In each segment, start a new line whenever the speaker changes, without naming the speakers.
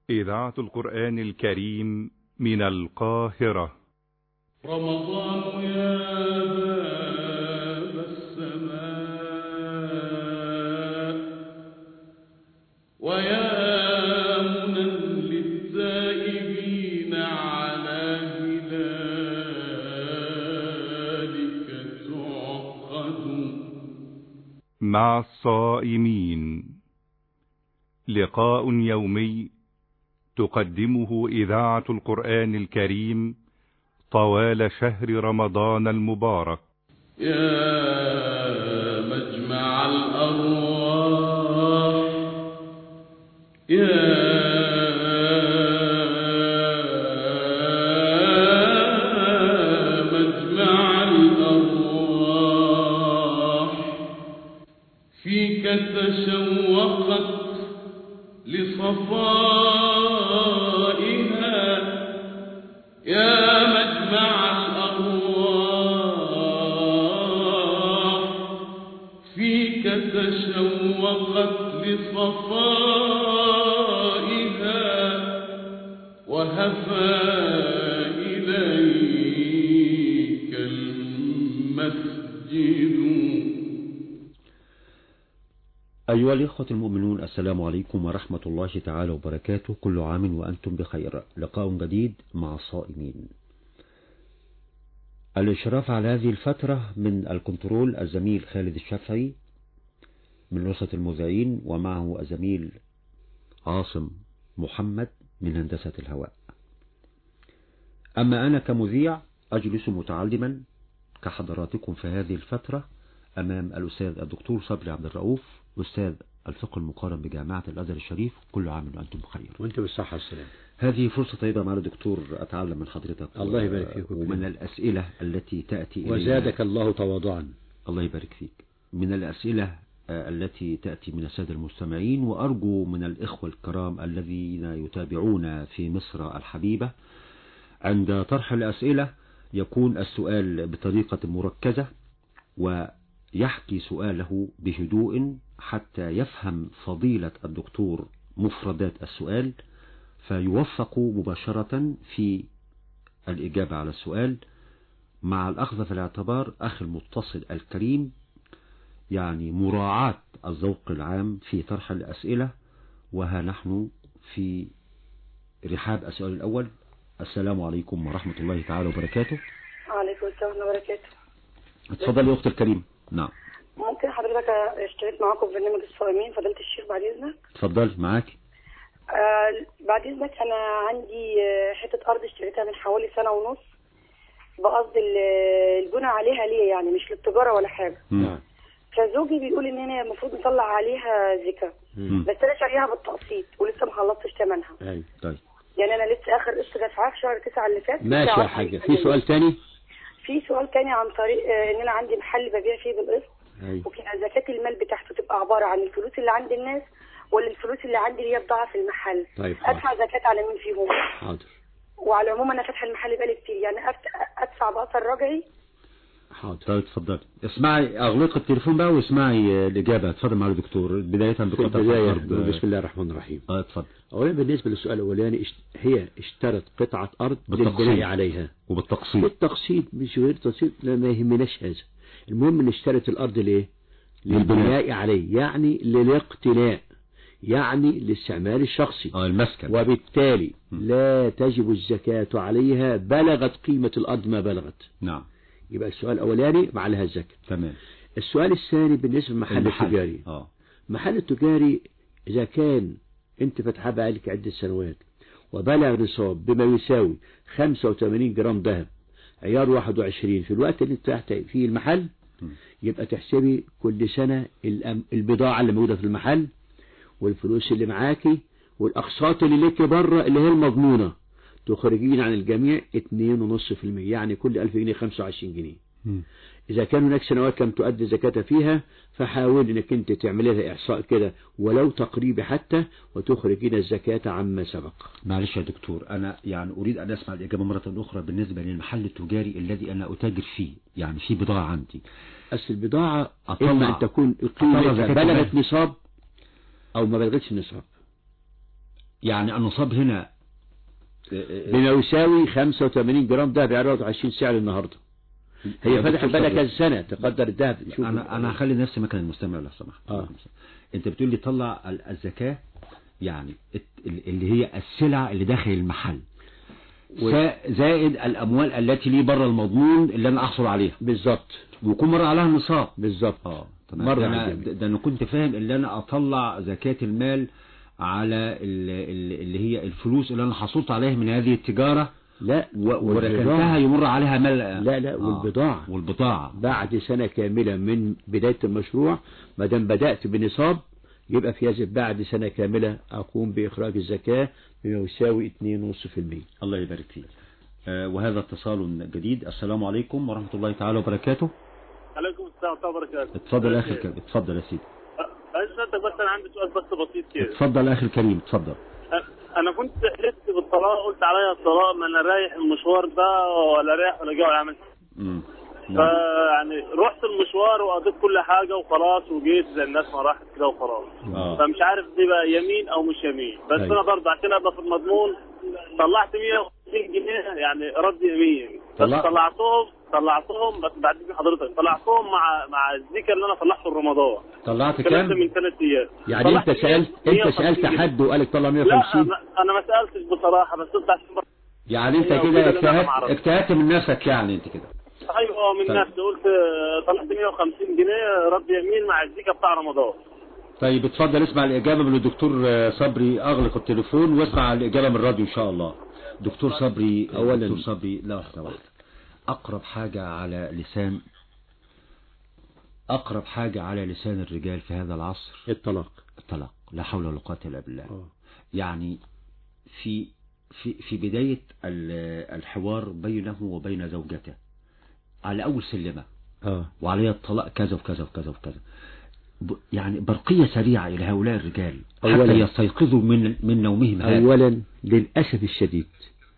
إذاعة القرآن الكريم من القاهرة
رمضان يا باب السماء ويا منى للتائبين على هلالك تعقد
مع الصائمين لقاء يومي تقدمه إذاعة القرآن الكريم طوال شهر رمضان المبارك
يا مجمع الأرواح يا مجمع الأرواح فيك تشوقت لصفائها يا مجمع الأرواح فيك تشوقت لصفائها وهفى إليك المسجد
أيها الإخوة المؤمنون السلام عليكم ورحمة الله تعالى وبركاته كل عام وأنتم بخير لقاء جديد مع الصائمين الإشراف على هذه الفترة من الكنترول الزميل خالد الشافعي من نصرة المذيعين ومعه الزميل عاصم محمد من هندسة الهواء أما أنا كمذيع أجلس متعلما كحضراتكم في هذه الفترة أمام الأستاذ الدكتور صبري عبد الرؤوف أستاذ الفقه المقارن بجامعة الأزهر الشريف كل عام وأنتم بخير
وانت بالصحة والسلام
هذه فرصة طيبة مع الدكتور أتعلم من حضرتك
الله يبارك فيك وفيك.
ومن الأسئلة التي تأتي إلينا
وزادك الله تواضعا
الله يبارك فيك من الأسئلة آه، التي تأتي من السادة المستمعين وأرجو من الإخوة الكرام الذين يتابعون في مصر الحبيبة عند طرح الأسئلة يكون السؤال بطريقة مركزة ويحكي سؤاله بهدوء حتى يفهم فضيلة الدكتور مفردات السؤال فيوفق مباشرة في الإجابة على السؤال مع الأخذ في الاعتبار أخي المتصل الكريم يعني مراعاة الذوق العام في طرح الأسئلة وها نحن في رحاب السؤال الأول السلام عليكم ورحمة الله تعالى وبركاته
وعليكم السلام ورحمة الله وبركاته
اتفضلي يا أختي الكريم نعم
ممكن حضرتك اشتريت معاكم في برنامج الصائمين فضيلة الشيخ بعد إذنك
اتفضلي معاكي
آه بعد إذنك أنا عندي آه، حتة أرض اشتريتها من حوالي سنة ونص بقصد ال- البناء عليها ليه يعني مش للتجارة ولا حاجة
نعم
فزوجي بيقول إن أنا المفروض نطلع عليها زكاة
مم.
بس أنا شاريها بالتقسيط ولسه ما خلصتش ثمنها
أي.
طيب
يعني أنا لسه آخر قسط دفعاه في شهر 9 اللي فات
ماشي
لسه
يا
عارفة
حاجة
الحاجة
في سؤال
دي.
تاني
في سؤال تاني عن طريق آه، إن أنا عندي محل ببيع فيه بالقسط
أي.
وفي زكاة المال بتاعته تبقى عبارة عن الفلوس اللي عند الناس ولا الفلوس اللي عندي اللي هي بضاعة في المحل
طيب حاضر
ادفع زكاة على مين فيهم
حاضر
وعلى العموم انا فاتحه المحل بقالي كتير يعني أفت- ادفع باثر رجعي
حاضر
طيب اتفضلي اسمعي اغلق التليفون بقى واسمعي آه، الاجابه اتفضل مع الدكتور بدايه
في
بقطع
البداية
الارض
بسم الله الرحمن الرحيم
اه اتفضل
أولا بالنسبة للسؤال الأولاني اشت- هي اشترت قطعة أرض
بالتقسيط.
للبناء عليها
وبالتقسيط
بالتقسيط مش غير تقسيط لا ما يهمناش هذا المهم ان اشترت الأرض ليه
للبناء.
للبناء عليه يعني للاقتناء يعني للاستعمال الشخصي
اه المسكن
وبالتالي
م.
لا تجب الزكاة عليها بلغت قيمة الأرض ما بلغت
نعم
يبقى السؤال الأولاني مع لها الزكاة
تمام
السؤال الثاني بالنسبة للمحل
المحل.
التجاري
اه
محل التجاري إذا كان أنت فتحها بقالك عدة سنوات وبلغ نصاب بما يساوي 85 جرام ذهب عيار 21 في الوقت اللي انت تحت فيه المحل
م.
يبقى تحسبي كل سنة الأم- البضاعة اللي موجودة في المحل والفلوس اللي معاكي والأقساط اللي لك بره اللي هي المضمونة تخرجين عن الجميع 2.5% يعني كل 1000 جنيه 25 جنيه
مم.
إذا كان هناك سنوات لم تؤدي زكاة فيها فحاول إنك أنت تعمل لها إحصاء كده ولو تقريبي حتى وتخرجين الزكاة عما سبق
معلش يا دكتور أنا يعني أريد أن أسمع الإجابة مرة أخرى بالنسبة للمحل التجاري الذي أنا أتاجر فيه يعني في بضاعة عندي
أصل البضاعة
أطلع-
إما أن تكون
أطلع
قيمتها
زكاة
بلغت
المال.
نصاب أو ما بلغتش النصاب
يعني النصاب هنا آه، آه،
بما يساوي 85 جرام دهب يعرض 20 سعر النهارده هي
يا
فتحت
دكتور
بقى
صبري.
كذا سنة تقدر الذهب شوف
انا انا هخلي نفسي مكان المستمع لو سمحت
آه.
انت بتقول لي طلع ال- الزكاة يعني الت- ال- اللي هي السلع اللي داخل المحل
و-
زا- زائد الاموال التي لي بره المضمون اللي انا احصل عليها
بالظبط
ويكون مر عليها النصاب
بالظبط
اه تمام
مرة
ده
على
انا
الجميع.
ده انا كنت فاهم ان انا اطلع زكاة المال على ال- ال- اللي هي الفلوس اللي انا حصلت عليها من هذه التجارة
لا
و- وركنتها
والبضاعة
يمر عليها مال
لا لا والبضاعة
والبضاعة
بعد سنة كاملة من بداية المشروع ما دام بدأت بنصاب يبقى في هذه بعد سنة كاملة أقوم بإخراج الزكاة بما يساوي 2.5%
الله يبارك فيك آه، وهذا اتصال جديد السلام عليكم ورحمة الله تعالى وبركاته
عليكم السلام ورحمة الله وبركاته
اتفضل يا أخي الكريم اتفضل يا سيدي
أنا سألتك بس أنا عندي سؤال بس بسيط كده
اتفضل يا أخي الكريم اتفضل
أ- أنا كنت حلفت بالطلاق قلت عليا الطلاق ما أنا رايح المشوار ده ولا رايح ولا جاي ولا عملت
مم. نعم.
فيعني رحت المشوار وقضيت كل حاجة وخلاص وجيت زي الناس ما راحت كده وخلاص
آه.
فمش عارف دي بقى يمين أو مش يمين بس
أيوة.
أنا برضه عشان أبقى في المضمون طلعت 150 جنيه يعني رد يمين بس
طلع-
طلعتهم طلعتهم بس بعد كده حضرتك طلعتهم مع مع الزيكا اللي انا طلعته في رمضان
طلعت
الكلام ده
كام
من ثلاث ايام
يعني
طلعت
أنت سألت أنت
150
سألت
جنيه.
حد وقالك طلع
لا
150
انا أنا ما سالتش بصراحه بس قلت عشان
يعني انت
أيوة،
كده
كده اللي أنا
اجتهدت
معرفش.
اجتهدت من نفسك يعني انت كده
ايوه من
طيب.
نفسي قلت آه، طلعت 150 جنيه رد يمين مع الزيكا بتاع رمضان
طيب اتفضل اسمع الإجابة من الدكتور آه، صبري أغلق التليفون واسمع الإجابة من الراديو إن شاء الله دكتور صبري
أولاً-
دكتور صبري لا واحدة واحدة أقرب حاجة على لسان أقرب حاجة على لسان الرجال في هذا العصر
الطلاق
الطلاق لا حول ولا قوة إلا بالله
آه.
يعني في في في بداية ال- الحوار بينه وبين زوجته على أول سلمة
اه
وعليها الطلاق كذا وكذا وكذا وكذا ب- يعني برقية سريعة إلى هؤلاء الرجال حتى
أولاً.
يستيقظوا من من نومهم هذا
أولا للأسف الشديد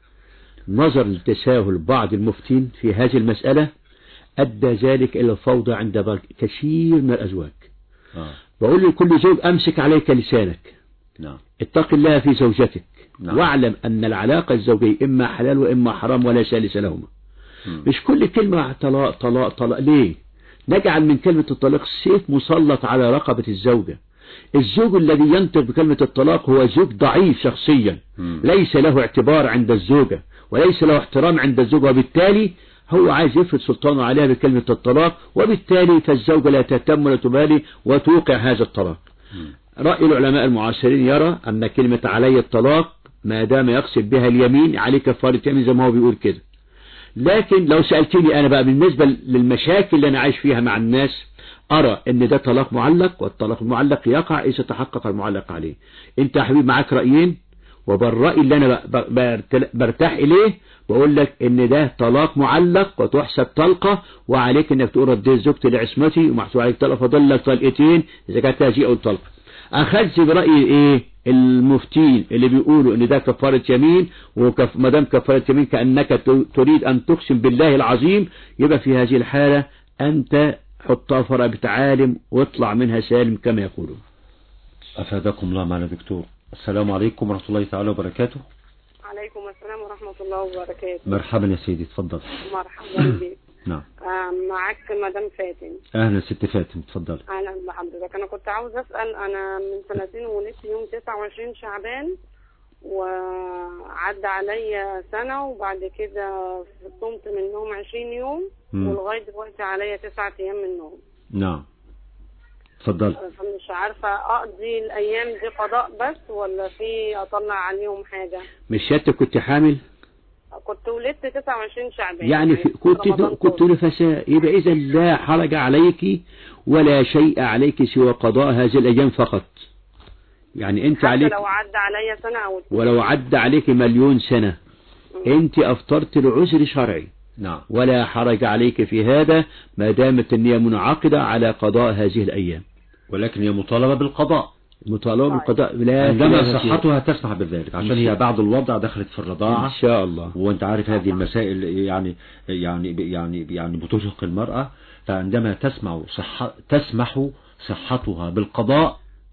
نظر لتساهل بعض المفتين في هذه المسألة أدى ذلك إلى الفوضى عند بر- كثير من الأزواج
آه.
بقول لكل زوج أمسك عليك لسانك
نعم
اتق الله في زوجتك
نعم.
واعلم أن العلاقة الزوجية إما حلال وإما حرام ولا ثالث لهما
مم.
مش كل كلمة طلاق طلاق طلاق ليه نجعل من كلمة الطلاق سيف مسلط على رقبة الزوجة الزوج الذي ينطق بكلمة الطلاق هو زوج ضعيف شخصيا
مم.
ليس له اعتبار عند الزوجة وليس له احترام عند الزوجة وبالتالي هو عايز يفرض سلطانه عليها بكلمة الطلاق وبالتالي فالزوجة لا تهتم ولا تبالي وتوقع هذا الطلاق رأي العلماء المعاصرين يرى أن كلمة علي الطلاق ما دام يقصد بها اليمين عليه كفارة يمين زي ما هو بيقول كده لكن لو سألتني أنا بقى بالنسبة للمشاكل اللي أنا عايش فيها مع الناس أرى أن ده طلاق معلق والطلاق المعلق يقع إذا تحقق المعلق عليه أنت يا حبيبي معاك رأيين وبالرأي اللي أنا ب- ب- برت- برتاح إليه بقول لك ان ده طلاق معلق وتحسب طلقة وعليك انك تقول رديت زوجتي لعصمتي ومحسوب عليك طلقة فاضل لك طلقتين اذا كانت هذه او طلقة اخذت برأي ايه المفتين اللي بيقولوا ان ده كفارة يمين وما دام كفارة يمين كأنك ت- تريد ان تقسم بالله العظيم يبقى في هذه الحالة انت حطها في رقبة عالم واطلع منها سالم كما يقولون
أفادكم الله معنا دكتور السلام عليكم ورحمة الله تعالى وبركاته
عليكم السلام ورحمة الله وبركاته
مرحبا يا سيدي اتفضل
مرحبا بك
نعم
آه، معاك مدام فاتن
أهلا ست فاتن اتفضل
اهلا بحضرتك انا كنت عاوز اسال انا من سنتين ونص يوم 29 شعبان وعدى عليا سنه وبعد كده صمت من النوم 20 يوم
مم.
ولغايه دلوقتي عليا تسعة ايام من النوم
نعم اتفضل
فمش عارفه اقضي الايام دي قضاء بس ولا في اطلع عليهم حاجه
مش سيادتك كنت حامل
كنت ولدت 29 شعبان
يعني في كنت
رمضان
كنت
كله.
نفساء يبقى إذا لا حرج عليك ولا شيء عليك سوى قضاء هذه الأيام فقط يعني أنت
حتى
عليك
لو عدى عليا سنه او اتنين.
ولو عدى عليك مليون سنة أنت أفطرت لعذر شرعي
نعم
ولا حرج عليك في هذا ما دامت النية منعقدة على قضاء هذه الأيام
ولكن هي مطالبة بالقضاء
مطالبة بالقضاء لا
عندما
خلاف فيها.
صحتها تسمح بذلك عشان هي بعد الوضع دخلت في
إن
الرضاعة
شاء الله
وانت عارف هذه المسائل يعني يعني يعني يعني بترهق المرأة فعندما تسمع صح تسمح صحتها بالقضاء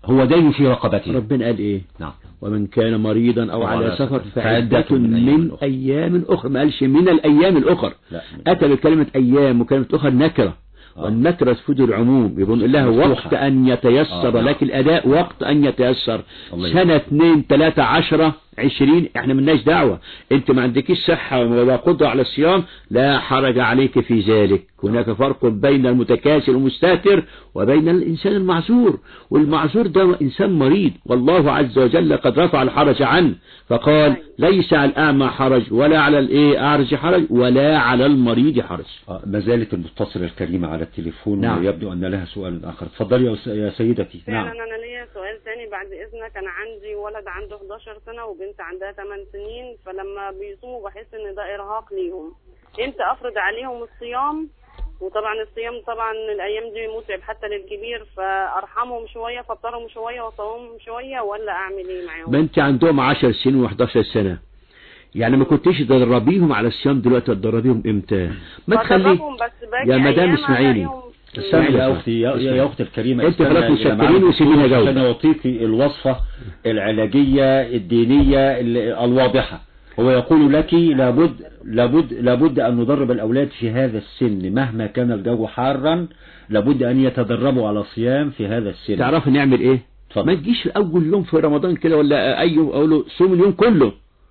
هو دين في رقبته
ربنا قال ايه
نعم
ومن كان مريضا او
أو
على
على
سفر
سفر
فعدة
فعدة من
من
أيام أخرى.
ايام اخرى ما قالش من الايام الاخر
لا
اتى بكلمة ايام وكلمة اخرى نكرة
آه.
والنكرة تفيد العموم يقول الله
مفتوحة.
وقت ان يتيسر
آه، نعم.
لك الاداء وقت ان يتيسر
الله
سنة اتنين تلاتة عشرة عشرين احنا ملناش دعوة انت ما عندكيش صحة ولا قدرة على الصيام لا حرج عليك في ذلك هناك فرق بين المتكاسل والمستهتر وبين الانسان المعذور والمعذور ده انسان مريض والله عز وجل قد رفع الحرج عنه فقال ليس على الاعمى حرج ولا على الايه اعرج حرج ولا على المريض حرج
آه، ما زالت المتصلة الكريمة على التليفون
نعم.
ويبدو أن لها سؤال آخر تفضلي يا س- يا سيدتي
فعلا
نعم
انا ليا سؤال تاني بعد اذنك انا عندي ولد عنده 11 سنه وبنت عندها 8 سنين فلما بيصوموا بحس ان ده ارهاق ليهم امتى افرض عليهم الصيام وطبعا الصيام طبعا الايام دي متعب حتى للكبير فارحمهم شويه فطرهم شويه واصومهم شويه ولا اعمل ايه معاهم
ما انت عندهم 10 سنين و11 سنة يعني ما كنتش تدربيهم على الصيام دلوقتي تدربيهم امتى ما تخلي
بدربهم بس باجي
يا مدام
أيام
اسمعيني.
ألاقيهم-
استنى
اسمعي
يا
بس.
أختي يا, يا
اسمعي.
يا أختي الكريمة
انت
استنى
خلاص
إلى
مشكلين
معالي
وسيبيني
الدكتور
أجاوب.
عشان أعطيك الوصفة العلاجية الدينية ال- الواضحة هو يقول لك لابد لابد لابد أن ندرب الأولاد في هذا السن مهما كان الجو حارا لابد أن يتدربوا على الصيام في هذا السن
تعرف نعمل ايه
اتفضل.
ما تجيش في اول يوم في رمضان كده ولا اي يوم اقول له صوم اليوم كله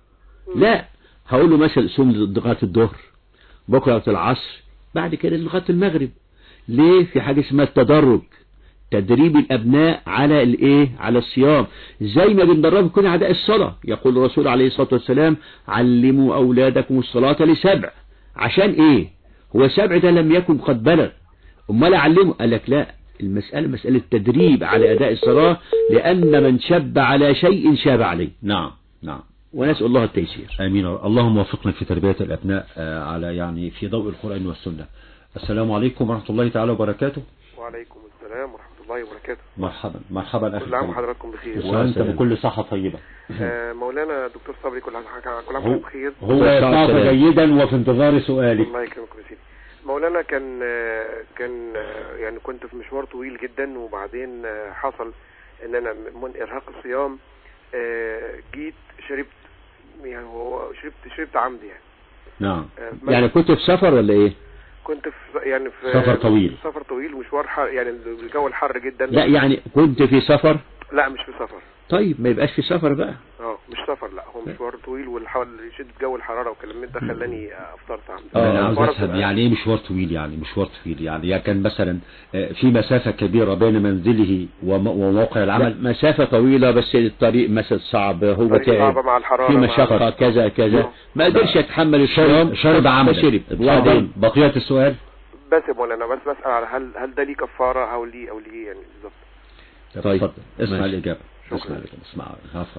لا هقول له مثلا صوم لغايه الظهر بكره العصر بعد كده لغايه المغرب ليه في حاجه اسمها التدرج تدريب الابناء على الايه على الصيام زي ما بندربهم كنا اداء الصلاه يقول الرسول عليه الصلاه والسلام علموا اولادكم الصلاه لسبع عشان ايه هو سبع ده لم يكن قد بلغ امال اعلمه قال لك لا المسألة مسألة تدريب على أداء الصلاة لأن من شب على شيء شاب عليه
نعم نعم
ونسأل الله التيسير
آمين اللهم وفقنا في تربية الأبناء آه، على يعني في ضوء القرآن والسنة السلام عليكم ورحمة الله تعالى وبركاته
وعليكم السلام ورحمة الله وبركاته
مرحبا مرحبا أخي
كل عام
الكريم.
وحضراتكم بخير
وأنت بكل صحة طيبة
آه، مولانا دكتور صبري كل عام كل عام
هو,
وحضرتك بخير
هو يسمعك
السلام.
جيدا وفي انتظار سؤالك
الله يكرمكم يا سيدي مولانا كان آه، كان آه، يعني كنت في مشوار طويل جدا وبعدين آه، حصل ان انا من ارهاق الصيام آه، جيت شربت يعني هو شربت شربت عمدي يعني
نعم
آه، ما-
يعني كنت في سفر ولا ايه
كنت في يعني في
سفر طويل.
سفر طويل ومشوار حر يعني الجو الحر جدا
لا يعني كنت في سفر
لا مش في سفر
طيب ما يبقاش في سفر بقى
اه مش سفر لا هو مشوار طويل والحوال شدة جو الحرارة وكلام من ده خلاني افطرت عمدي
أنا
آه،
عاوز
مرض
أفهم
بقى.
يعني إيه مشوار طويل يعني مشوار طويل يعني يعني كان مثلا آه، في مسافة كبيرة بين منزله وم- وموقع
لا
العمل
مسافة طويلة بس الطريق مثلا صعب هو
طريق صعبة
تعب
مع الحرارة
في
مع-
مشقة كذا كذا
آه.
ما قدرش يتحمل الصيام
شرب عمل
فشرب
اتفضل
وبعدين
بقية السؤال
بس يا مولانا بس بسأل على هل هل ده ليه كفارة او ليه او ليه يعني بالظبط
طيب.
اتفضل اسمع
ماشي.
الإجابة
شكرا.
اسمع الإجابة اسمع عفوا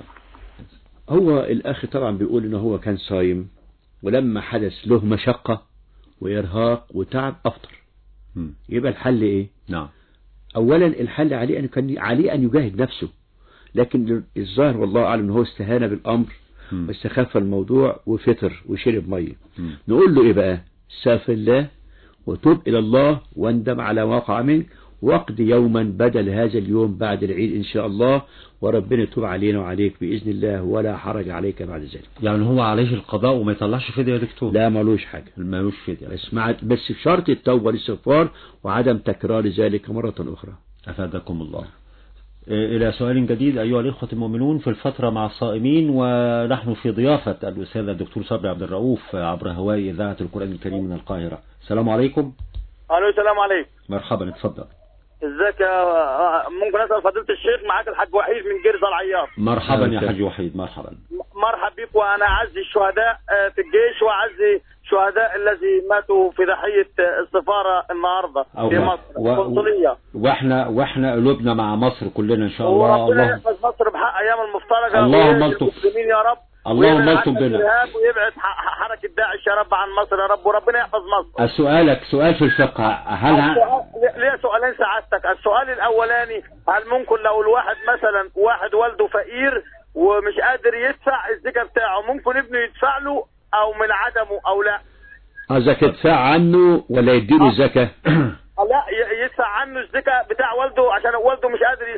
هو الأخ طبعا بيقول إن هو كان صايم ولما حدث له مشقة وإرهاق وتعب أفطر
مم.
يبقى الحل إيه
نعم
أولا الحل عليه أن كان عليه أن يجاهد نفسه لكن الظاهر والله أعلم أن هو استهان بالأمر
مم.
واستخف الموضوع وفطر وشرب مية
مم.
نقول له إيه بقى ساف الله وتوب إلى الله واندم على ما وقع منك واقضي يوما بدل هذا اليوم بعد العيد إن شاء الله وربنا يتوب علينا وعليك بإذن الله ولا حرج عليك بعد ذلك
يعني هو عليه القضاء وما يطلعش فدية يا دكتور
لا ملوش حاجة
مالوش فدية
بس مع بس بشرط التوبة والاستغفار وعدم تكرار ذلك مرة أخرى
أفادكم الله إيه، إلى سؤال جديد أيها الإخوة المؤمنون في الفترة مع الصائمين ونحن في ضيافة الأستاذ الدكتور صبري عبد الرؤوف عبر هواء إذاعة القرآن الكريم من القاهرة السلام عليكم
الو السلام عليكم
مرحبا اتفضل
ازيك يا آه، ممكن اسال فضيله الشيخ معاك الحاج وحيد من جرزه العياط
مرحبا يا
أهلا.
حاج وحيد مرحبا
م- مرحب بك وانا اعزي الشهداء آه، في الجيش واعزي شهداء الذي ماتوا في ضحيه آه، السفاره النهارده في
أو-
مصر
و-
القنصليه
واحنا واحنا قلوبنا مع مصر كلنا ان شاء الله
وربنا
الله
يحفظ مصر بحق ايام المفترجه
اللهم
ويهدي
الطف.
المسلمين يا رب
اللهم
ويبعد
الطف
عنا
بنا.
الارهاب ويبعد ح- ح- حركه داعش يا رب عن مصر يا رب وربنا يحفظ مصر
سؤالك سؤال في الفقه هل ه-
السؤال- ليه سؤالين سعادتك السؤال الاولاني هل ممكن لو الواحد مثلا واحد والده فقير ومش قادر يدفع الزكاه بتاعه ممكن ابنه يدفع له او من عدمه او لا
قصدك ادفع عنه ولا يديله الزكاة
لا ي- يدفع عنه الزكاه بتاع والده عشان والده مش قادر يدفع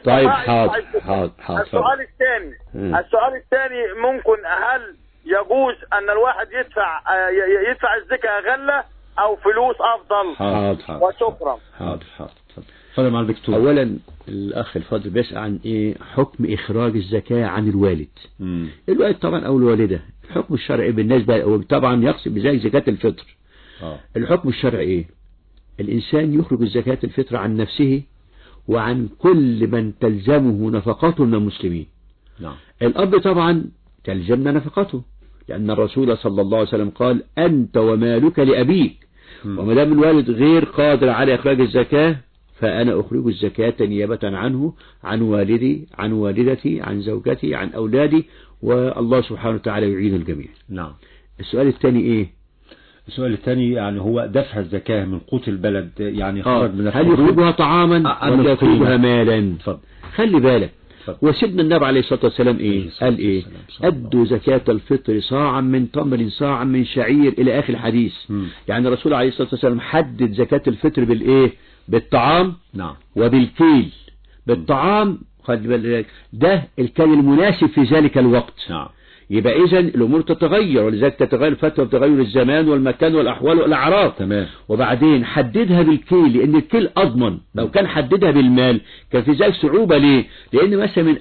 طيب
ما
حاضر
يدفع الزكاة.
حاضر حاضر
السؤال الثاني
مم.
السؤال الثاني ممكن هل يجوز ان الواحد يدفع آه، ي- يدفع الزكاة غلة او فلوس افضل
حاضر حاضر
وشكرا
حاضر حاضر اتفضل اتفضل مع الدكتور
اولا الاخ الفاضل بيسأل عن ايه حكم اخراج الزكاة عن الوالد
مم.
الوالد طبعا او الوالدة الحكم الشرعي بالنسبة هو طبعا يقصد بذلك زكاة الفطر
اه
الحكم الشرعي ايه الانسان يخرج زكاة الفطر عن نفسه وعن كل من تلزمه نفقاته من المسلمين
نعم
الأب طبعا تلزمنا نفقته لأن الرسول صلى الله عليه وسلم قال أنت ومالك لأبيك
مم.
وما دام الوالد غير قادر على إخراج الزكاة فأنا أخرج الزكاة نيابة عنه عن والدي عن والدتي عن زوجتي عن أولادي والله سبحانه وتعالى يعين الجميع
نعم
السؤال الثاني إيه
السؤال الثاني يعني هو دفع الزكاة من قوت البلد يعني
آه،
خرج من
هل
الحدود؟
يخرجها طعاما
آه،
ولا
أنا
يخرجها
قيمة.
مالا
اتفضل
خلي بالك
اتفضل.
وسيدنا النبي عليه الصلاة والسلام
عليه
ايه
الصلاة
قال ايه
والسلام. صلى الله
ادوا زكاة الفطر صاعا من تمر صاعا من شعير الى اخر الحديث
مم.
يعني الرسول عليه الصلاة والسلام حدد زكاة الفطر بالايه بالطعام
نعم
وبالكيل بالطعام خد بالك ده الكيل المناسب في ذلك الوقت
نعم
يبقى اذا الامور تتغير ولذلك تتغير الفتوى بتغير الزمان والمكان والاحوال والاعراض
تمام
وبعدين حددها بالكيل لان الكيل اضمن لو كان حددها بالمال كان في ذلك صعوبة ليه لان مثلا من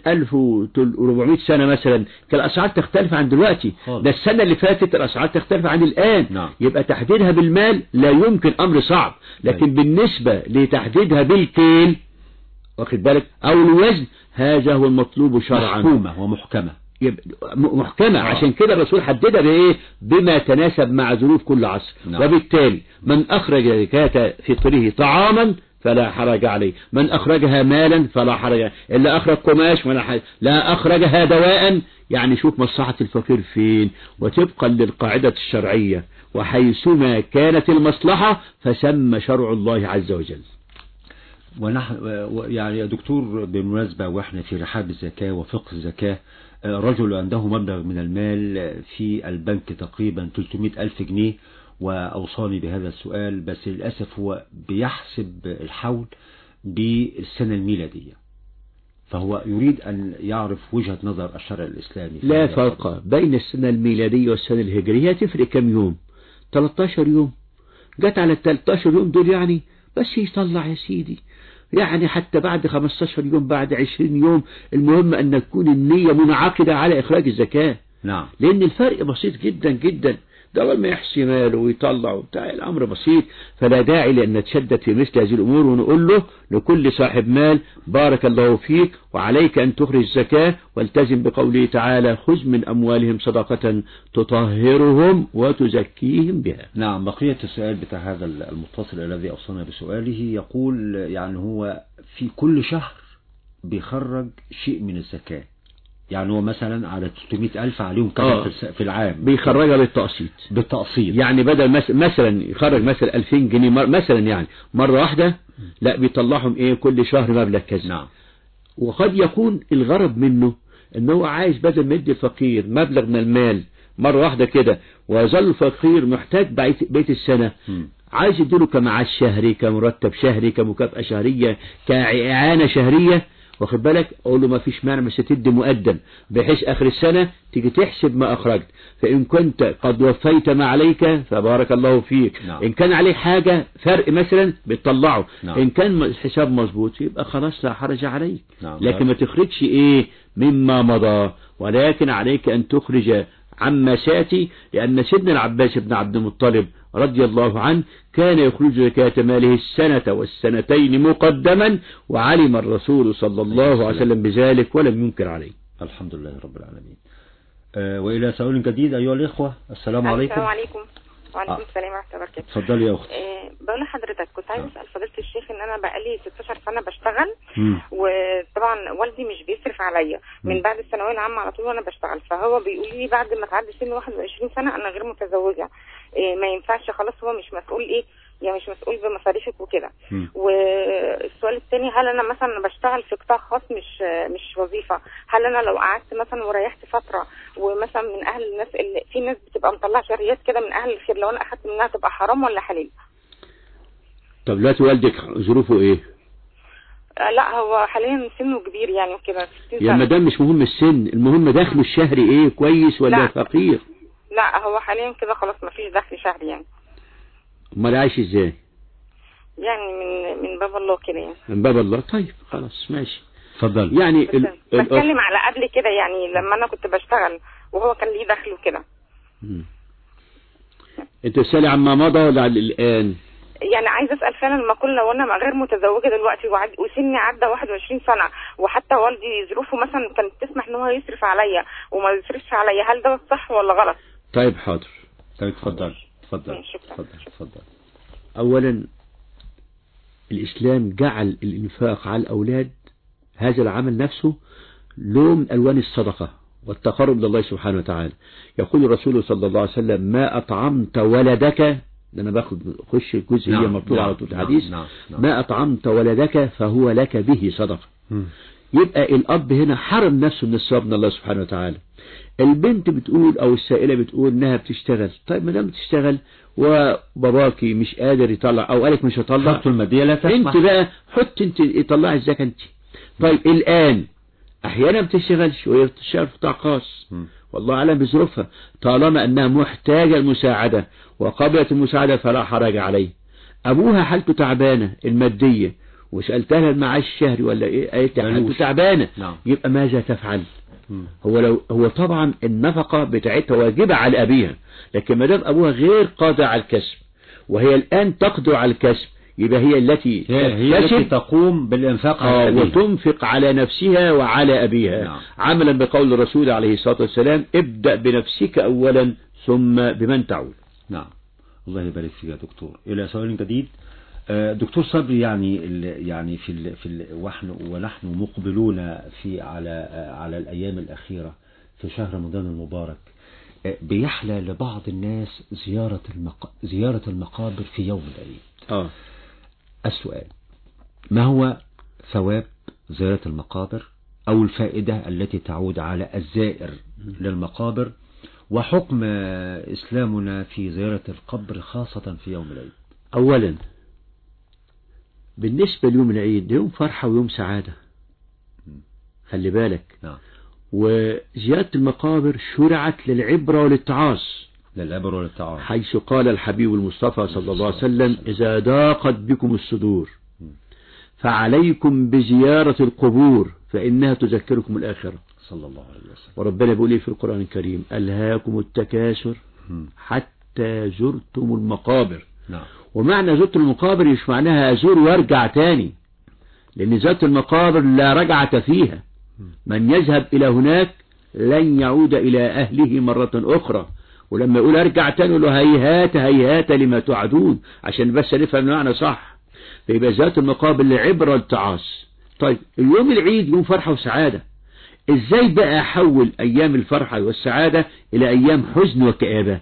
1400 سنة مثلا كان الاسعار تختلف عن دلوقتي
خالص.
ده السنة اللي فاتت الاسعار تختلف عن الان
نعم.
يبقى تحديدها بالمال لا يمكن امر صعب لكن بالنسبة لتحديدها بالكيل واخد بالك او الوزن هذا هو المطلوب شرعا
محكومة ومحكمة
يبقى م- محكمة
آه.
عشان كده الرسول حددها بإيه بما تناسب مع ظروف كل عصر
نعم.
وبالتالي من أخرج زكاة فطره طعاما فلا حرج عليه من أخرجها مالا فلا حرج عليه إلا أخرج قماش فلا حرج لا أخرجها دواء يعني شوف مصلحة الفقير فين وطبقا للقاعدة الشرعية وحيثما كانت المصلحة فسمى شرع الله عز وجل
ونحن و- يعني يا دكتور بالمناسبة واحنا في رحاب الزكاة وفقه الزكاة آه، رجل عنده مبلغ من المال في البنك تقريبا 300 ألف جنيه وأوصاني بهذا السؤال بس للأسف هو بيحسب الحول بالسنة الميلادية فهو يريد أن يعرف وجهة نظر الشرع الإسلامي في
لا
هذا
فرق بين السنة الميلادية والسنة الهجرية تفرق كم يوم 13 يوم جت على ال 13 يوم دول يعني بس يطلع يا سيدي يعني حتى بعد 15 يوم بعد 20 يوم المهم أن تكون النية منعقدة على إخراج الزكاة
نعم
لأن الفرق بسيط جدا جدا ده أول ما يحصي ماله ويطلع وبتاع الأمر بسيط فلا داعي لأن نتشدد في مثل هذه الأمور ونقول له لكل صاحب مال بارك الله فيك وعليك أن تخرج الزكاة والتزم بقوله تعالى خذ من أموالهم صدقة تطهرهم وتزكيهم بها
نعم بقية السؤال بتاع هذا المتصل الذي أوصانا بسؤاله يقول يعني هو في كل شهر بيخرج شيء من الزكاة يعني هو مثلا على 300 ألف عليهم كذا
آه.
في الس- في العام
بيخرجها بالتقسيط
بالتقسيط
يعني بدل مس- مثلا يخرج مثلا 2000 جنيه مر- مثلا يعني مرة واحدة لا بيطلعهم ايه كل شهر مبلغ كذا
نعم
وقد يكون الغرض منه ان هو عايز بدل ما يدي الفقير مبلغ من المال مرة واحدة كده ويظل الفقير محتاج بقية بقية السنة
مم.
عايز يديله كمعاش شهري كمرتب شهري كمكافأة شهرية كإعانة شهرية واخد بالك اقول له ما فيش مانع بس تدي مقدم بحيث اخر السنة تيجي تحسب ما اخرجت فان كنت قد وفيت ما عليك فبارك الله فيك
نعم.
ان كان عليك حاجة فرق مثلا بتطلعه
نعم.
ان كان الحساب مظبوط يبقى خلاص لا حرج عليك
نعم.
لكن ما تخرجش ايه مما مضى ولكن عليك ان تخرج عما سيأتي لأن سيدنا العباس بن عبد المطلب رضي الله عنه كان يخرج زكاة ماله السنة والسنتين مقدما وعلم الرسول صلى الله عليه وسلم بذلك ولم ينكر عليه
الحمد لله رب العالمين آه وإلى سؤال جديد أيها الإخوة السلام عليكم
السلام عليكم وعليكم
آه.
السلام ورحمة الله وبركاته
اتفضلي يا أخت
آه، بقول لحضرتك كنت عايز اسال فضيله الشيخ ان انا بقالي 16 سنه بشتغل
مم.
وطبعا والدي مش بيصرف عليا
مم.
من بعد الثانويه العامه على طول وانا بشتغل فهو بيقول لي بعد ما تعدي سن 21 سنه انا غير متزوجه آه، ما ينفعش خلاص هو مش مسؤول ايه يعني مش مسؤول بمصاريفك وكده
مم.
والسؤال الثاني هل انا مثلا بشتغل في قطاع خاص مش مش وظيفه هل انا لو قعدت مثلا وريحت فتره ومثلا من اهل الناس اللي في ناس بتبقى مطلعه شريات كده من اهل الخير لو انا اخدت منها تبقى حرام ولا حلال
طب دلوقتي والدك ظروفه ايه
آه، لا هو حاليا سنه كبير يعني وكده 60
يا
سنة
مدام مش مهم السن المهم دخله الشهري ايه كويس ولا
لا.
فقير
لا هو حاليا كده خلاص ما فيش دخل شهري يعني
امال عايش ازاي
يعني من من باب الله كده يعني
من باب الله طيب خلاص ماشي
اتفضل
يعني
بس
ال... ال...
بتكلم على قبل كده يعني لما انا كنت بشتغل وهو كان ليه دخل وكده
مم. انت تسالي عما مضى ولا عن الان
يعني عايزه اسال فعلا لما كل لو انا غير متزوجه دلوقتي وعد وسني عدى 21 سنه وحتى والدي ظروفه مثلا كانت تسمح ان هو يصرف عليا وما يصرفش عليا هل ده صح ولا غلط؟
طيب حاضر
طيب اتفضل اتفضل
ماشي، شكرا.
اتفضل اتفضل
اولا الاسلام جعل الانفاق على الاولاد هذا العمل نفسه لون من الوان الصدقه والتقرب لله سبحانه وتعالى يقول الرسول صلى الله عليه وسلم ما اطعمت ولدك ده انا باخد خش الجزء هي
نعم،
مكتوب
نعم،
على طول
نعم،
الحديث
نعم، نعم.
ما اطعمت ولدك فهو لك به صدقه
مم.
يبقى الأب هنا حرم نفسه من الثواب من الله سبحانه وتعالى البنت بتقول أو السائلة بتقول إنها بتشتغل طيب ما دام بتشتغل وباباكي مش قادر يطلع أو قالك مش هطلع
حالته المادية لا تسمح
انت بقى حط انت طلعي الزكاة انت طيب الآن أحيانا بتشتغلش وهي بتشتغل في قطاع خاص
مم.
والله أعلم بظروفها طالما أنها محتاجة المساعدة وقبلت المساعدة فلا حرج عليه أبوها حالته تعبانة المادية وسألتها لها المعاش الشهري ولا إيه قالت لي حالته
ملوش.
تعبانة
نعم.
يبقى ماذا تفعل
مم.
هو لو هو طبعا النفقة بتاعتها واجبة على أبيها لكن ما دام أبوها غير قادر على الكسب وهي الآن تقدر على الكسب يبقى هي التي
هي هي التي
تكتسب
تقوم بالإنفاق على
آه،
أبيها.
وتنفق على نفسها وعلى أبيها
نعم.
عملا بقول الرسول عليه الصلاة والسلام ابدأ بنفسك أولا ثم بمن تعول
نعم الله يبارك فيك يا دكتور إلى سؤال جديد آه، دكتور صبري يعني ال يعني في ال في ال ونحن ونحن مقبلون في على آه، على الأيام الأخيرة في شهر رمضان المبارك آه، بيحلى لبعض الناس زيارة المق... زيارة المقابر في يوم العيد
آه.
السؤال ما هو ثواب زيارة المقابر أو الفائدة التي تعود على الزائر للمقابر وحكم آه، إسلامنا في زيارة القبر خاصة في يوم العيد
أولا بالنسبة ليوم العيد ده يوم فرحة ويوم سعادة خلي بالك
نعم
وزيارة المقابر شرعت للعبرة وللتعاظ
للأبر والتعاون
حيث قال الحبيب المصطفى صلى الله عليه وسلم إذا ضاقت بكم الصدور فعليكم بزيارة القبور فإنها تذكركم الآخرة
صلى الله عليه وسلم
وربنا بيقول إيه في القرآن الكريم ألهاكم التكاثر
مم.
حتى زرتم المقابر
نعم
ومعنى زرت المقابر مش معناها أزور وارجع تاني لأن زرت المقابر لا رجعة فيها من يذهب إلى هناك لن يعود إلى أهله مرة أخرى ولما يقول أرجع تاني يقول له هيهات هيهات لما توعدون عشان بس نفهم المعنى صح فيبقى ذات المقابر لعبرة التعاص طيب اليوم العيد يوم فرحة وسعادة ازاي بقى احول ايام الفرحة والسعادة الى ايام حزن وكآبة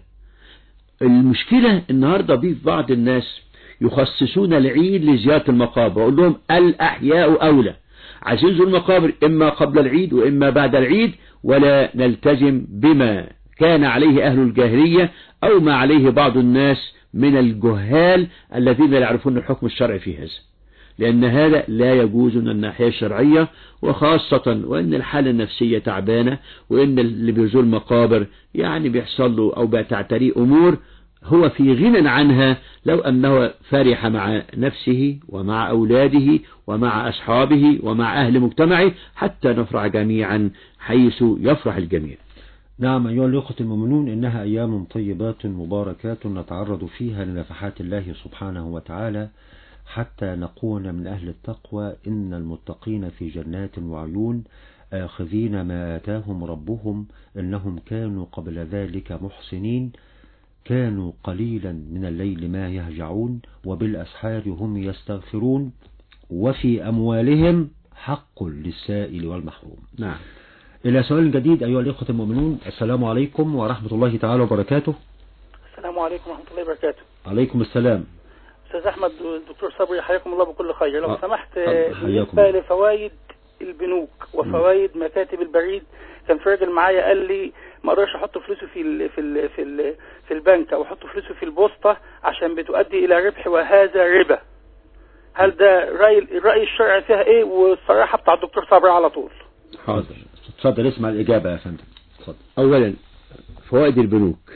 المشكلة النهاردة في بعض الناس يخصصون العيد لزيارة المقابر وأقول لهم الأحياء أولى عايزين يزوروا المقابر إما قبل العيد وإما بعد العيد ولا نلتزم بما كان عليه أهل الجاهلية أو ما عليه بعض الناس من الجهال الذين لا يعرفون الحكم الشرعي في هذا لأن هذا لا يجوز من الناحية الشرعية وخاصة وأن الحالة النفسية تعبانة وأن اللي بيزور المقابر يعني بيحصل له أو بتعتريه أمور هو في غنى عنها لو أنه فرح مع نفسه ومع أولاده ومع أصحابه ومع أهل مجتمعه حتى نفرح جميعا حيث يفرح الجميع
نعم أيها الأخوة المؤمنون إنها أيام طيبات مباركات نتعرض فيها لنفحات الله سبحانه وتعالى حتى نكون من أهل التقوى إن المتقين في جنات وعيون آخذين ما آتاهم ربهم إنهم كانوا قبل ذلك محسنين كانوا قليلا من الليل ما يهجعون وبالأسحار هم يستغفرون وفي أموالهم حق للسائل والمحروم
نعم
إلى سؤال جديد أيها الإخوة المؤمنون السلام عليكم ورحمة الله تعالى وبركاته
السلام عليكم ورحمة الله وبركاته
عليكم السلام
أستاذ أحمد والدكتور صبري حياكم الله بكل خير لو
آه،
سمحت
آه، حياكم
بالنسبة
الله.
لفوائد البنوك وفوائد مكاتب البريد كان في راجل معايا قال لي ما اقدرش احط فلوسه في ال في ال في ال في البنك او احط فلوسه في البوسطه عشان بتؤدي الى ربح وهذا ربا هل ده رأي الرأي الشرعي فيها ايه والصراحة بتاع الدكتور صبري على طول
حاضر اتفضل اسمع الإجابة يا فندم اتفضل
أولا فوائد البنوك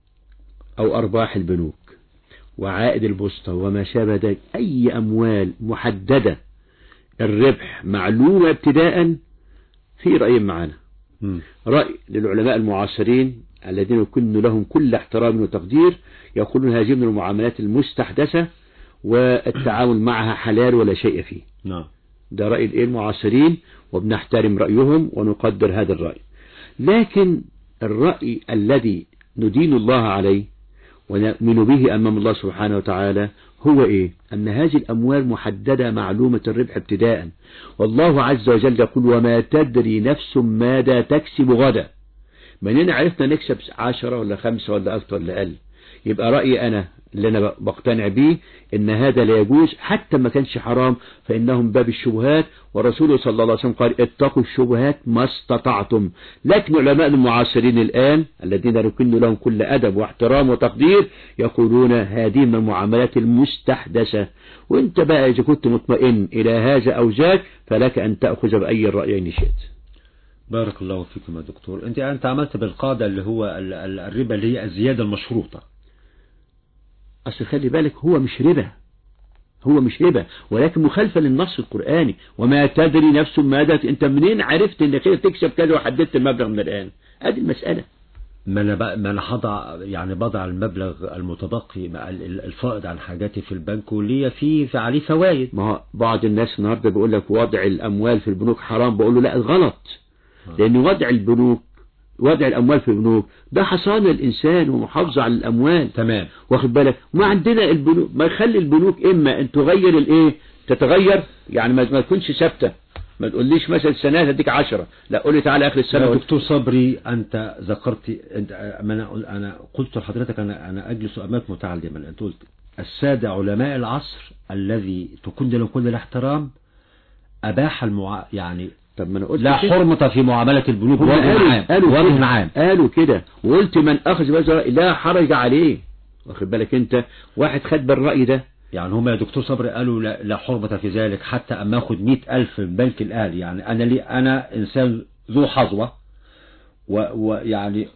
أو أرباح البنوك وعائد البوسطة وما شابه ذلك أي أموال محددة الربح معلومة ابتداء في رأي معنا
مم.
رأي للعلماء المعاصرين الذين يكن لهم كل احترام وتقدير يقولون هذه من المعاملات المستحدثة والتعامل معها حلال ولا شيء فيه
نعم
ده رأي الإيه المعاصرين وبنحترم رأيهم ونقدر هذا الرأي لكن الرأي الذي ندين الله عليه ونؤمن به أمام الله سبحانه وتعالى هو إيه أن هذه الأموال محددة معلومة الربح ابتداء والله عز وجل يقول وما تدري نفس ماذا تكسب غدا منين عرفنا نكسب عشرة ولا خمسة ولا أكثر ولا أقل يبقى رأيي أنا اللي أنا بقتنع به إن هذا لا يجوز حتى ما كانش حرام فإنهم باب الشبهات ورسوله صلى الله عليه وسلم قال اتقوا الشبهات ما استطعتم لكن علماء المعاصرين الآن الذين يكن لهم كل أدب واحترام وتقدير يقولون هذه من المعاملات المستحدثة وانت بقى إذا كنت مطمئن إلى هذا أو ذاك فلك أن تأخذ بأي الرأيين شئت
بارك الله فيكم يا دكتور انت انت عملت بالقاعدة اللي هو ال- ال- الربا اللي هي الزيادة المشروطة
أصل خلي بالك هو مش ربا هو مش ربا ولكن مخالفة للنص القرآني وما تدري نفس ماذا انت منين عرفت انك كده تكسب كذا وحددت المبلغ من الآن هذه المسألة
ما انا بقى ما انا هضع يعني بضع المبلغ المتبقي مع ال- ال- الفائض عن حاجاتي في البنك واللي فيه في عليه فوائد
ما هو بعض الناس النهارده بيقول لك وضع الأموال في البنوك حرام بقول له لا غلط لأن وضع البنوك وضع الأموال في البنوك ده حصانة الإنسان ومحافظة على الأموال
تمام
واخد بالك ما عندنا البنوك ما يخلي البنوك إما أن تغير الإيه تتغير يعني ما ما تكونش ثابتة ما تقوليش مثلا السنة هديك عشرة لا قول لي تعالى آخر السنة
يا
قول-
دكتور صبري انت ذكرت انت ما انا انا قلت لحضرتك انا انا اجلس امامك متعلما انت قلت السادة علماء العصر الذي تكن له كل الاحترام اباح المع... يعني
طب ما أنا قلت
لا
كده.
حرمة في معاملة البنوك
هم
وجه
قالوا
عام
قالوا
وجه
كده.
عام
قالوا كده وقلت من أخذ بهذا الرأي لا حرج عليه واخد بالك أنت واحد خد بالرأي ده
يعني هم يا دكتور صبري قالوا لا, لا حرمة في ذلك حتى أما أخذ مئة ألف من بنك الأهلي يعني أنا لي أنا إنسان ذو حظوة و- ويعني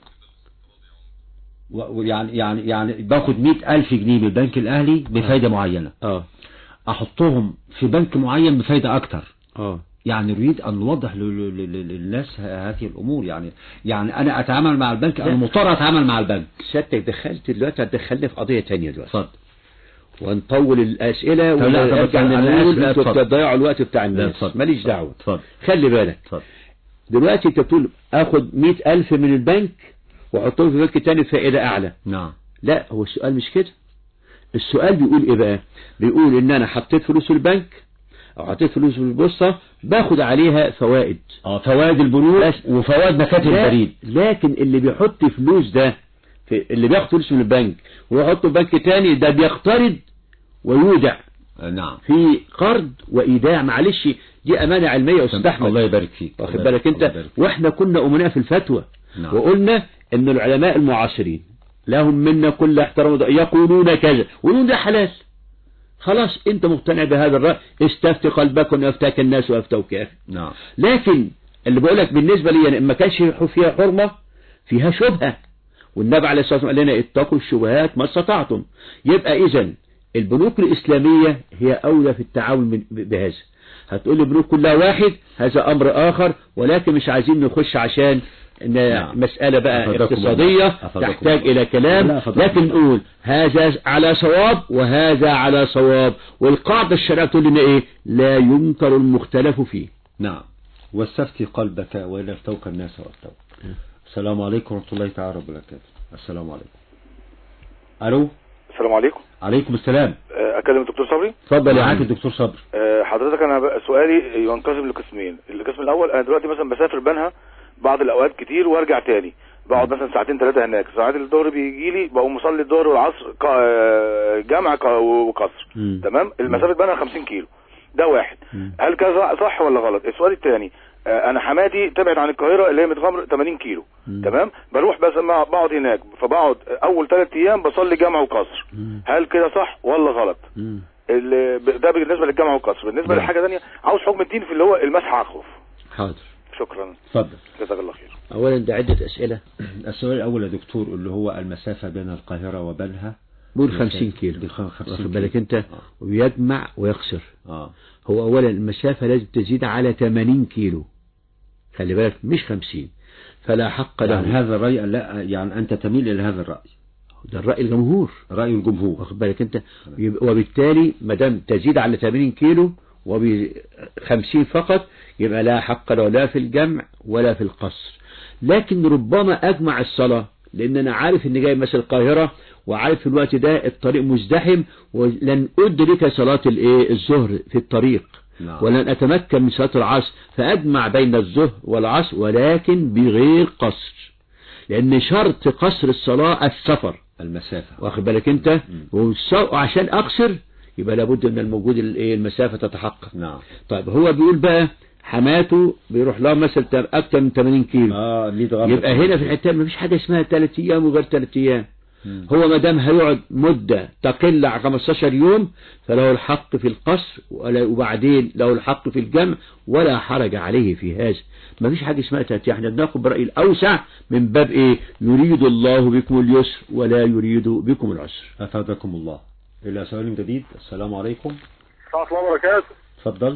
و- ويعني يعني يعني باخد مئة ألف جنيه من البنك الأهلي بفايدة معينة
اه
أحطهم في بنك معين بفايدة أكتر
اه
يعني نريد أن نوضح لل- لل- لل- للناس ه- هذه الأمور يعني يعني أنا أتعامل مع البنك أنا
لا.
مضطر أتعامل مع البنك
سيادتك دخلت دلوقتي هتدخلني في قضية تانية دلوقتي
اتفضل
ونطول الأسئلة
طب لا، طب
ونرجع
اتفضل. أنا آسف،
نقول
لا،
انتوا
اتفضل.
بتضيعوا الوقت بتاع
لا،
الناس
اتفضل.
ماليش دعوة
اتفضل
خلي بالك
اتفضل
دلوقتي انت بتقول اخد مئة ألف من البنك واحطهم في بنك تاني بفائدة أعلى
نعم
لا هو السؤال مش كده السؤال بيقول ايه بقى بيقول ان انا حطيت فلوس في البنك او حطيت فلوس في البورصة باخد عليها فوائد
اه فوائد البنوك
بس.
وفوائد مكاتب
لا،
البريد
لكن اللي بيحط فلوس ده في اللي بياخد فلوس من البنك ويحطه في بنك تاني ده بيقترض ويودع
آه، نعم
في قرض وإيداع معلش دي أمانة علمية يا أستاذ أحمد
الله يبارك فيك
واخد
الله-
بالك
الله
أنت
يبارك فيك.
وإحنا كنا أمناء في الفتوى
نعم.
وقلنا إن العلماء المعاصرين لهم منا كل احترام وده- يقولون كذا ويقولون ده حلال خلاص أنت مقتنع بهذا الرأي استفت قلبك وأفتاك الناس وأفتوك يا أخي
نعم
لكن اللي بقول لك بالنسبة لي ما كانش فيها حرمة فيها شبهة والنبي عليه الصلاة والسلام قال لنا اتقوا الشبهات ما استطعتم يبقى إذا البنوك الإسلامية هي أولى في التعاون من- بهذا هتقول لي البنوك كلها واحد هذا أمر آخر ولكن مش عايزين نخش عشان إن
نعم.
مسألة بقى
أفادكم
اقتصادية
الله. أفادكم
تحتاج
الله.
إلى
لا،
كلام
أفادكم
لكن
الله.
نقول هذا على صواب وهذا على صواب والقاعدة الشرعية تقول لنا إيه لا ينكر المختلف فيه
نعم واستفتي قلبك وإن افتوك الناس وافتوك السلام عليكم ورحمة الله تعالى وبركاته السلام عليكم ألو
السلام عليكم
عليكم السلام
آه، اكلم الدكتور صبري
اتفضل يا
معاك
عم
الدكتور صبري
آه، حضرتك انا بقى سؤالي ينقسم لقسمين القسم الاول انا دلوقتي مثلا بسافر بنها بعض الاوقات كتير وارجع تاني بقعد مثلا ساعتين ثلاثه هناك ساعات الظهر بيجي لي بقوم مصلي الظهر والعصر ق- آه، جامع ق- وقصر
مم.
تمام المسافه بنها 50 كيلو ده واحد هل كذا صح ولا غلط السؤال الثاني انا حماتي تبعد عن القاهره اللي هي متغمر 80 كيلو تمام بروح بس ما بقعد هناك فبقعد اول ثلاث ايام بصلي جامع وقصر هل كده صح ولا غلط
مم.
ال- ب- ده بالنسبه للجمع والكسر بالنسبه
نعم.
لحاجه ثانيه عاوز حكم الدين في اللي هو المسح على الخوف
حاضر
شكرا
اتفضل
جزاك الله خير
اولا ده عدة اسئلة
السؤال الأول يا دكتور اللي هو المسافة بين القاهرة وبلها
بقول 50 كيلو
بخ- 50
واخد بالك
كيلو.
انت ويجمع ويقصر
اه
هو اولا المسافة لازم تزيد على 80 كيلو خلي بالك مش 50 فلا حق له
يعني هذا الرأي لا يعني أنت تميل إلى هذا الرأي
ده الرأي الجمهور
رأي الجمهور
واخد بالك انت يبقى- وبالتالي ما دام تزيد على 80 كيلو وب 50 فقط يبقى لا حق له لا في الجمع ولا في القصر لكن ربما اجمع الصلاة لان انا عارف ان جاي مثل القاهرة وعارف في الوقت ده الطريق مزدحم ولن ادرك صلاة الايه الظهر في الطريق
نعم.
ولن اتمكن من صلاة العصر فاجمع بين الظهر والعصر ولكن بغير قصر لان شرط قصر الصلاة السفر
المسافة
واخد بالك انت والص- وعشان اقصر يبقى لابد من الموجود الايه المسافه تتحقق
نعم
طيب هو بيقول بقى حماته بيروح لها مثلا تم- اكتر من 80 كيلو
اه ليه تغمض
يبقى هنا في الحته مفيش حاجه اسمها 3 ايام وغير 3 ايام هو ما دام هيقعد مده تقل عن 15 يوم فله الحق في القصر ولا- وبعدين له الحق في الجمع ولا حرج عليه في هذا ما فيش حاجه اسمها 3 احنا بناخد براي الاوسع من باب ايه يريد الله بكم اليسر ولا يريد بكم العسر
أفادكم الله إلى سؤال جديد السلام عليكم
ورحمة الله وبركاته
اتفضل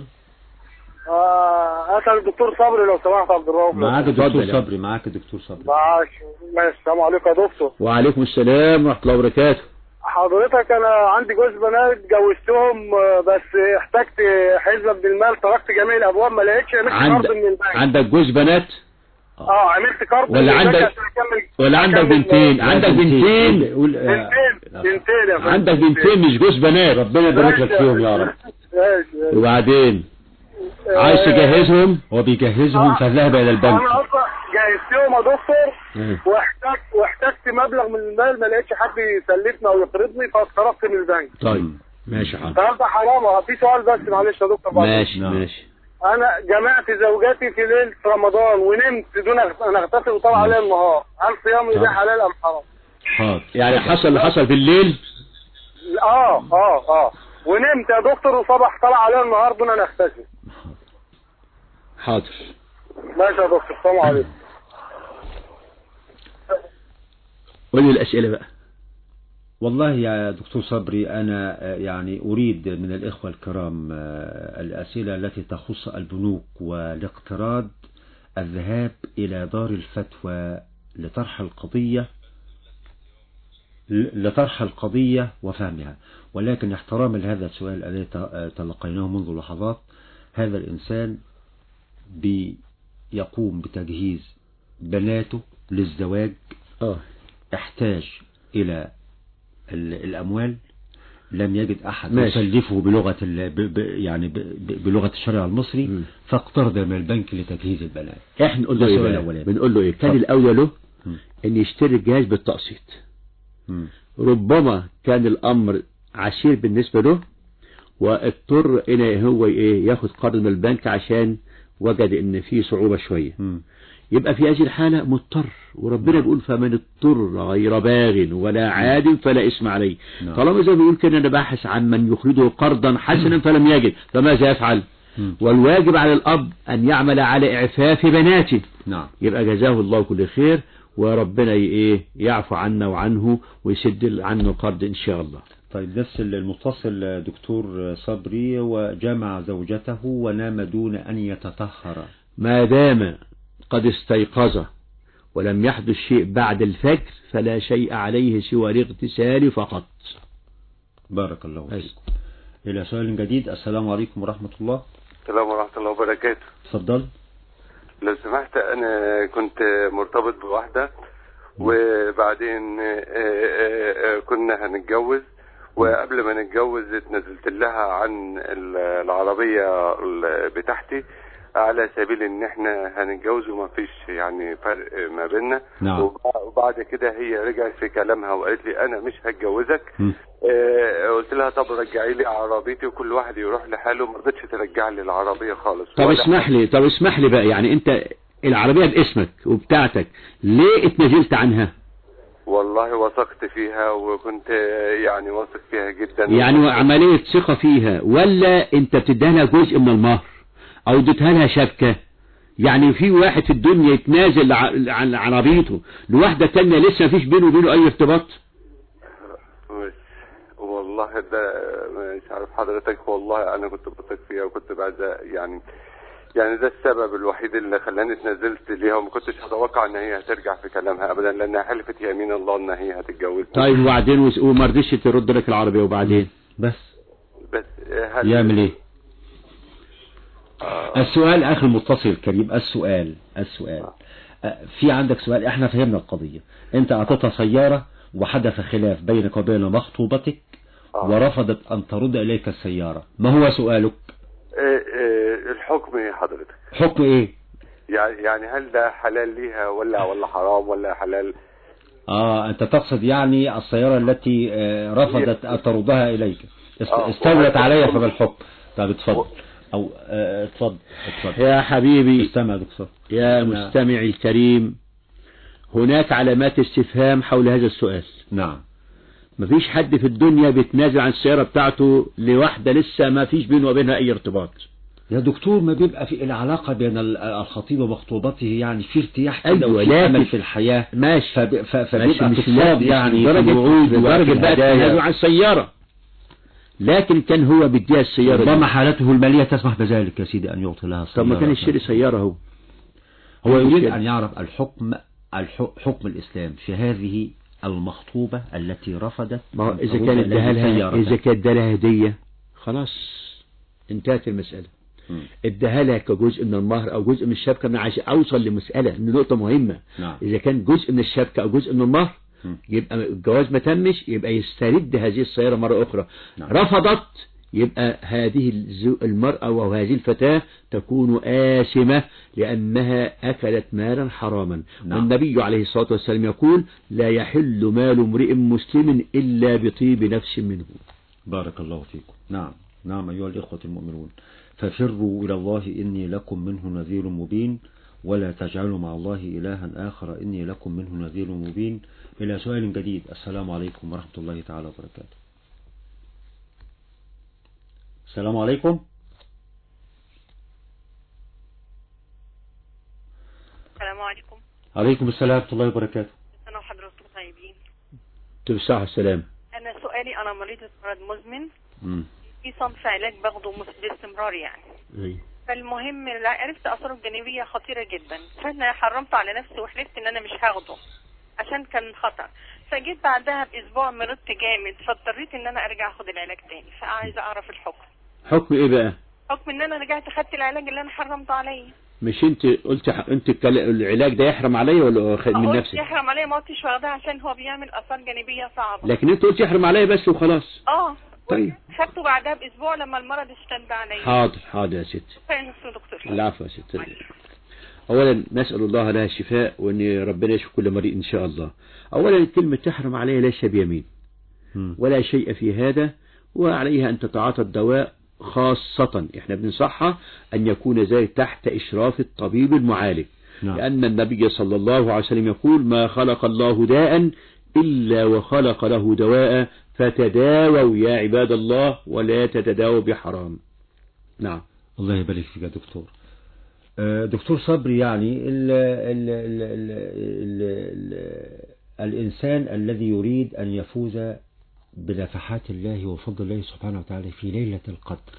آه أسأل الدكتور صبري لو سمحت عبد الرؤوف
معاك الدكتور
اتفضل يا
صبري معاك الدكتور صبري
معاش ماشي السلام عليكم يا دكتور
وعليكم السلام ورحمه الله وبركاته
حضرتك أنا عندي جوز بنات جوزتهم آه، بس احتجت حزمة من المال تركت جميع الأبواب ما لقيتش عملت
عند...
قرض من البنك
عندك جوز بنات
اه عملت قرض
ولا
من البنك
عندك-
عشان أكمل
ولا عندك
أكمل-
بنتين عندك بنتين
قول آه،
بنتين بنتين يا فندم.
عندك بنتين مش جوز بنات
ربنا يبارك لك فيهم يا رب
ماشي ماشي.
وبعدين عايز تجهزهم
هو بيجهزهم فذهب إلى البنك
انا اصلا جهزتهم يا دكتور
مم.
واحتجت واحتجت مبلغ من المال ما لقيتش حد يسلفني او يقرضني فاتصرفت من البنك
طيب ماشي حاضر
فهذا حرام اه، في سؤال بس معلش يا دكتور بعد
ماشي
نعم.
ماشي
انا جمعت زوجتي في ليله رمضان ونمت دون ان اغتسل وطلع عليها النهار هل صيامي ده
طب.
حلال ام حرام؟
حاضر
يعني حصل اللي حصل بالليل
اه اه اه ونمت يا دكتور وصبح طلع عليها النهار دون ان اغتسل
حاضر
ماشي يا دكتور السلام عليكم
قول لي الاسئله بقى
والله يا دكتور صبري أنا آه، يعني أريد من الإخوة الكرام آه، الأسئلة التي تخص البنوك والاقتراض الذهاب إلى دار الفتوى لطرح القضية ل- لطرح القضية وفهمها ولكن احتراما لهذا السؤال الذي ت- آه، تلقيناه منذ لحظات هذا الإنسان بيقوم بتجهيز بناته للزواج
اه
احتاج إلى ال- الأموال لم يجد أحد
ماشي.
يسلفه بلغة ال... ب... ب... يعني ب... ب... بلغة الشرع المصري
مم.
فاقترض من البنك لتجهيز البنات
احنا نقول
ده
له ايه
السؤال
بقى؟
الأولاني.
بنقول له ايه كان
اتفضل.
الاولى له
مم.
ان يشتري الجهاز بالتقسيط
مم.
ربما كان الامر عسير بالنسبه له واضطر الى هو ايه ياخد قرض من البنك عشان وجد ان في صعوبه شويه
مم.
يبقى في هذه الحالة مضطر وربنا بيقول فمن اضطر غير باغ ولا عاد فلا اسم عليه
نعم.
طالما زي ما بيقول كده انا باحث عن من يخرجه قرضا حسنا فلم يجد فماذا يفعل
مم.
والواجب على الاب ان يعمل على اعفاف بناته
نعم
يبقى جزاه الله كل خير وربنا ي- ايه يعفو عنا وعنه ويسد عنه قرض ان شاء الله
طيب بس المتصل دكتور صبري وجمع زوجته ونام دون أن يتطهر
ما دام قد استيقظ ولم يحدث شيء بعد الفجر فلا شيء عليه سوى الاغتسال فقط
بارك الله
بس.
فيكم إلى سؤال جديد السلام عليكم ورحمة الله
السلام ورحمة الله وبركاته
تفضل
لو سمحت أنا كنت مرتبط بواحدة وبعدين آه، آه، آه، كنا هنتجوز وقبل ما نتجوز اتنزلت لها عن ال- العربية ال- بتاعتي على سبيل ان احنا هنتجوز وما فيش يعني فرق ما بيننا
نعم.
وب- وبعد كده هي رجعت في كلامها وقالت لي انا مش هتجوزك
مم.
آه، قلت لها طب رجعي لي عربيتي وكل واحد يروح لحاله ما رضتش ترجع لي العربية خالص
طب
ولا-
اسمح لي طب اسمح لي بقى يعني انت العربية باسمك وبتاعتك ليه اتنازلت عنها
والله وثقت فيها وكنت يعني واثق فيها جدا
يعني عملية ثقة فيها ولا انت بتديها لها جزء من المهر او اديتها لها شبكة يعني في واحد في الدنيا يتنازل ع- عن عربيته لواحدة تانية لسه مفيش بينه وبينه اي ارتباط
مش والله ده مش عارف حضرتك والله انا كنت بثق فيها وكنت بعد يعني يعني ده السبب الوحيد اللي خلاني اتنازلت ليها وما كنتش اتوقع ان هي هترجع في كلامها ابدا لانها حلفت يمين الله ان هي هتتجوز
طيب وبعدين وس- وما رضيش ترد لك العربية وبعدين
بس
بس هل
يعمل ايه السؤال اخي المتصل الكريم السؤال السؤال آه، في عندك سؤال احنا فهمنا القضية انت اعطيتها سيارة وحدث خلاف بينك وبين مخطوبتك ورفضت ان ترد اليك السيارة ما هو سؤالك
إيه إيه الحكم ايه حضرتك
حكم ايه
يعني يعني هل ده حلال ليها ولا ولا حرام ولا حلال
اه انت تقصد يعني السيارة التي آه، رفضت ان تردها اليك است-
آه،
استولت
وهل-
علي فما الحكم طب اتفضل او آه، اتفضل اتفضل
يا حبيبي
استمع يا دكتور
يا
أنا-
مستمعي الكريم هناك علامات استفهام حول هذا السؤال
نعم
مفيش حد في الدنيا بيتنازل عن السيارة بتاعته لواحدة لسه ما فيش بينه وبينها أي ارتباط
يا دكتور ما بيبقى في العلاقة بين ال- الخطيب ومخطوبته يعني في ارتياح كده
أيوة،
وفي
لكن-
أمل في الحياة
ماشي
فب- ف-
ماشي
فبيبقى
مش
اقتصاد
لا-
يعني
مش
في
درجة
الوعود وفي
درجة بقى
الهدايا.
التنازل عن السيارة لكن كان هو بيديها السيارة دي.
ربما حالته المالية تسمح بذلك يا سيدي أن يعطي لها
طب ما
سيارة.
كان يشتري سيارة هو
هو يريد
المشكلة.
أن يعرف الحكم الح- حكم الإسلام في هذه المخطوبة التي رفضت
ما هو
أن
إذا
ترد
كان
إليه
اداها لها
سيارة.
إذا كان اداها لها هدية خلاص انتهت المسألة
مم.
اداها لها كجزء من المهر أو جزء من الشبكة من عشان أوصل لمسألة إن نقطة مهمة
نعم
إذا كان جزء من الشبكة أو جزء من المهر
مم.
يبقى الجواز ما تمش يبقى يسترد هذه السيارة مرة أخرى
نعم.
رفضت يبقى هذه الزو- المرأة أو هذه الفتاة تكون آثمة لأنها أكلت مالا حراما
نعم.
والنبي عليه الصلاة والسلام يقول لا يحل مال امرئ مسلم إلا بطيب نفس منه
بارك الله فيكم نعم نعم أيها الإخوة المؤمنون ففروا إلى الله إني لكم منه نذير مبين ولا تجعلوا مع الله إلها آخر إني لكم منه نذير مبين إلى سؤال جديد السلام عليكم ورحمة الله تعالى وبركاته السلام عليكم
السلام عليكم
عليكم السلام ورحمة الله وبركاته
انا وحضراتكم طيبين
تفسح السلام
انا سؤالي انا مريضة مرض مزمن
مم.
في صنف علاج باخده مس- باستمرار يعني
أيوة.
فالمهم لا- عرفت اثاره الجانبيه خطيره جدا فانا حرمت على نفسي وحلفت ان انا مش هاخده عشان كان خطر فجيت بعدها باسبوع مرضت جامد فاضطريت ان انا ارجع اخد العلاج تاني فعايزه اعرف الحكم
حكم إيه بقى
حكم ان انا رجعت خدت العلاج اللي انا حرمته عليا
مش انت قلت ح- انت الكل- العلاج ده يحرم عليا ولا خد من
قلت
نفسك
يحرم عليا ما قلتش واخدها عشان هو بيعمل اثار جانبيه صعبه
لكن انت قلت يحرم عليا بس وخلاص
اه
طيب
خدته بعدها باسبوع لما المرض اشتد عليا
حاضر حاضر يا ست
فين يا دكتور
العفو يا ست اولا نسال الله لها الشفاء وان ربنا يشفي كل مريض ان شاء الله اولا كلمه تحرم عليها ليس بيمين
مم.
ولا شيء في هذا وعليها ان تتعاطى الدواء خاصة احنا بننصحها ان يكون ذلك تحت اشراف الطبيب المعالج
نعم.
لان النبي صلى الله عليه وسلم يقول ما خلق الله داء الا وخلق له دواء فتداووا يا عباد الله ولا تتداووا بحرام نعم
الله يبارك فيك يا دكتور آه، دكتور صبري يعني ال ال ال ال ال ال الإنسان الذي يريد أن يفوز بنفحات الله وفضل الله سبحانه وتعالى في ليلة القدر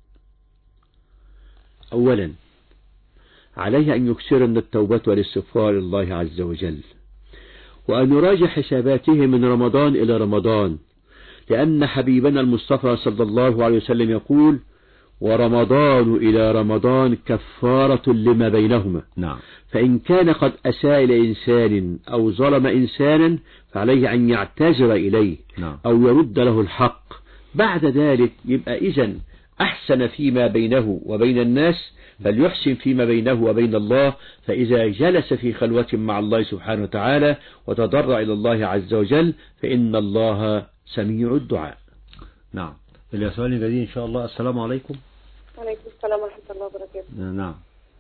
أولا عليه أن يكثر من التوبة والاستغفار لله عز وجل وأن يراجع حساباته من رمضان إلى رمضان لأن حبيبنا المصطفى صلى الله عليه وسلم يقول ورمضان إلى رمضان كفارة لما بينهما
نعم
فإن كان قد أساء إلى إنسان أو ظلم إنسانا فعليه أن يعتذر إليه
نعم
أو يرد له الحق بعد ذلك يبقى إذن أحسن فيما بينه وبين الناس فليحسن فيما بينه وبين الله فإذا جلس في خلوة مع الله سبحانه وتعالى وتضرع إلى الله عز وجل فإن الله سميع الدعاء
نعم إلى سؤال جديد إن شاء الله السلام عليكم
وعليكم السلام ورحمة الله وبركاته
آه، نعم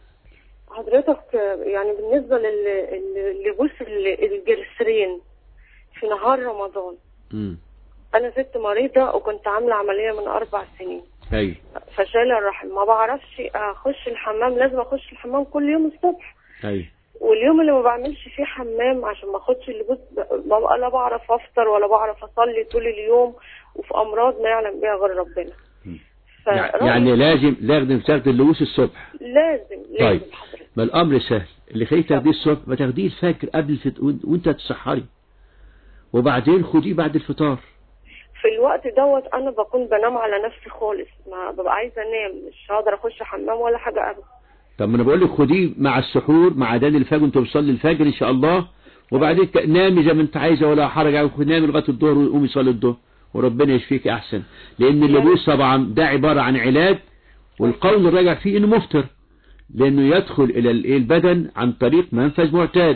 حضرتك يعني بالنسبة لل- لل- لبوس ال- الجرسرين
في نهار رمضان
امم
انا ست مريضة وكنت عاملة عملية من اربع سنين
ايوه
فشال الرحم ما بعرفش اخش الحمام لازم اخش الحمام كل يوم الصبح
ايوه
واليوم اللي ما بعملش فيه حمام عشان ما اخدش اللبوس ب- ببقى لا بعرف افطر ولا بعرف اصلي طول اليوم وفي امراض ما يعلم بيها غير ربنا فرأيي
يعني لازم لازم تاخدي اللبوس الصبح
لازم لازم
طيب ما الامر سهل اللي خليك تاخديه الصبح ما تاخديه الفجر قبل الفت... وإن- وانت تسحري وبعدين خديه بعد الفطار
في الوقت دوت انا بكون بنام على نفسي خالص ما ببقى عايزه انام مش هقدر اخش حمام ولا حاجه ابدا
طب ما انا بقول لك خديه مع السحور مع اذان الفجر وانت بتصلي الفجر ان شاء الله وبعدين ك- نامي زي ما انت عايزه ولا حرج عليك نامي لغايه الظهر وقومي صلي الظهر وربنا يشفيك احسن لان اللبوس طبعا ده عباره عن علاج والقول الراجع فيه انه مفطر لانه يدخل الى ال- البدن عن طريق منفذ معتاد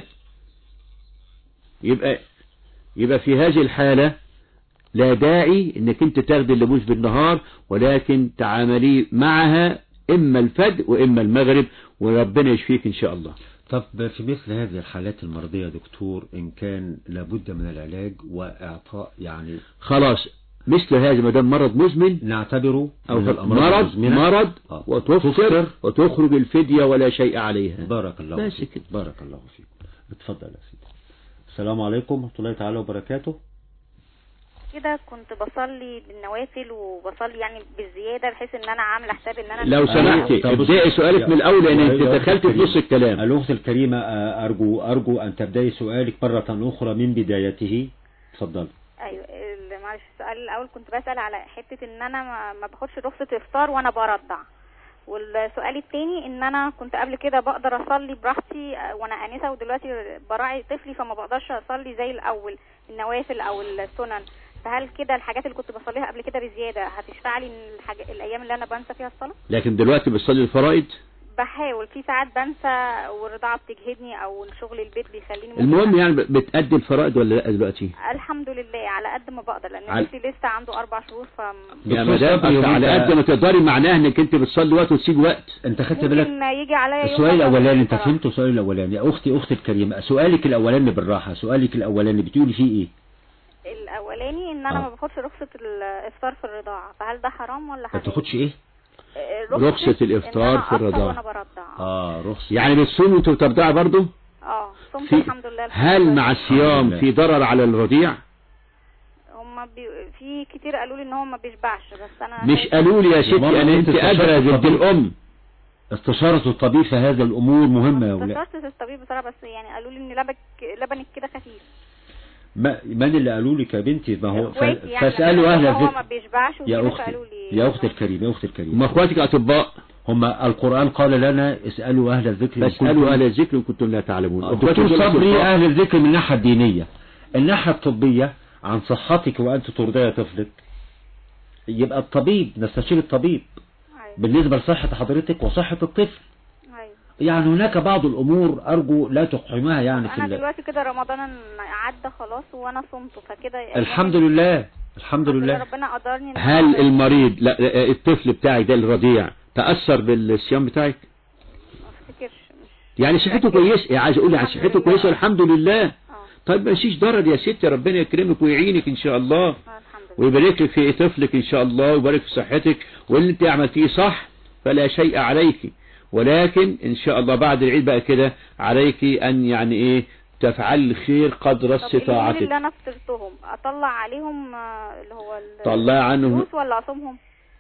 يبقى يبقى في هذه الحالة لا داعي انك انت تاخدي اللبوس بالنهار ولكن تعاملي معها اما الفجر واما المغرب وربنا يشفيك ان شاء الله
طب في مثل هذه الحالات المرضية يا دكتور إن كان لابد من العلاج وإعطاء يعني
خلاص مثل هذا ما دام مرض مزمن
نعتبره
او
من الأمراض
مرض
المزمنة.
مرض
آه.
وتفطر
تفطر.
وتخرج الفدية ولا شيء عليها
بارك الله
بس
فيك
كده.
بارك الله فيك اتفضل يا سيدي السلام عليكم ورحمة الله تعالى وبركاته
كده كنت بصلي بالنوافل وبصلي يعني بالزيادة بحيث ان انا عاملة حساب ان انا
لو سمحتي
طب بص-
ابدأي سؤالك من الاول لان انت
يا أخت
دخلت في نص الكلام
الأخت الكريمة آه، أرجو أرجو أن تبدأي سؤالك مرة أخرى من بدايته اتفضل
ايوه ال- معلش السؤال الاول كنت بسأل على حتة ان انا ما- ما باخدش رخصة افطار وانا برضع والسؤال التاني ان انا كنت قبل كده بقدر اصلي براحتي آه، وانا انسه ودلوقتي براعي طفلي فما بقدرش اصلي زي الاول النوافل او السنن فهل كده الحاجات اللي كنت بصليها قبل كده بزياده هتشفع لي إن الحاجة الايام اللي انا بنسى فيها الصلاه
لكن دلوقتي بتصلي الفرائض
بحاول في ساعات بنسى والرضاعه بتجهدني او شغل البيت بيخليني ممكن
المهم يعني بتأدي الفرائض ولا لا دلوقتي
الحمد لله على قد ما بقدر لان
على-
نفسي لسه عنده اربع شهور ف
يا مدام أصل على قد ما تقدري معناها انك انت بتصلي وقت وتسيب وقت
انت خدت بالك
ممكن يجي عليا يوم
السؤال
ما
الأولاني انت
بصلي
فهمت السؤال الأولاني يا أختي أختي الكريمة سؤالك الأولاني بالراحة سؤالك الأولاني بتقولي فيه إيه
الاولاني ان انا
آه.
ما باخدش رخصه الافطار في الرضاعه فهل ده حرام ولا
ما
حلال
تاخدش إيه
آه،
رخصة الإفطار
إن أنا
في
أفطر
الرضاعة.
وانا برضع
آه رخصة
يعني بتصومي وانت بترضعي برضه
اه صمت
في
الحمد لله
هل مع الصيام
لله.
في ضرر على الرضيع
هم بي... في كتير قالوا لي ان هو ما بيشبعش بس انا
مش قالوا لي يا ستي
مرة
انا انت
أنت
قادرة
استشرت
ضد
الطبيب.
الام
استشارة الطبيب في هذا الأمور مهمة يا ولاد
استشرت الطبيب بصراحه بس يعني قالوا لي ان لبك لبنك كده خفيف
ما من اللي قالوا لك يا بنتي ما هو ف-
اخواتي يعني
فاسألوا
لما
أهل
قالوا هو ما
الذكر
بيشبعش
يا
وكده
أختي
فقالوا لي
يا أختي الكريمة يا أختي
هم
الكريمة
اخواتك اطباء
هم القرآن قال لنا اسألوا أهل الذكر إن
فاسألوا
كنتم-
اهل الذكر ان كنتم لا تعلمون
دكتور
أخواتك دول
صبري
أطباء.
أهل الذكر من الناحية الدينية الناحية الطبية عن صحتك وأنت ترضي طفلك يبقى الطبيب نستشير الطبيب بالنسبة لصحة حضرتك وصحة الطفل يعني هناك بعض الأمور أرجو لا تقحمها يعني في
انا
ال-
دلوقتي كده رمضان عدى خلاص وانا صمته فكده
الحمد لله الحمد لله
ربنا قدرني إن
هل
أنا-
المريض لا لا، الطفل بتاعك ده الرضيع تأثر بالصيام بتاعك
افتكرش
يعني صحته كويسة يعني عايز اقول يعني صحته كويسة الحمد لله طيب ما فيش ضرر يا ستي ربنا يكرمك ويعينك ان شاء الله ويبارك لك في طفلك ان شاء الله ويبارك في صحتك واللي انت عملتيه صح فلا شيء عليك ولكن ان شاء الله بعد العيد بقى كده عليك ان يعني ايه تفعل الخير قدر
طب اليومين
استطاعتك
اللي انا فطرتهم اطلع عليهم آه، اللي هو ال-
طلع عنهم
الفلوس ولا اصومهم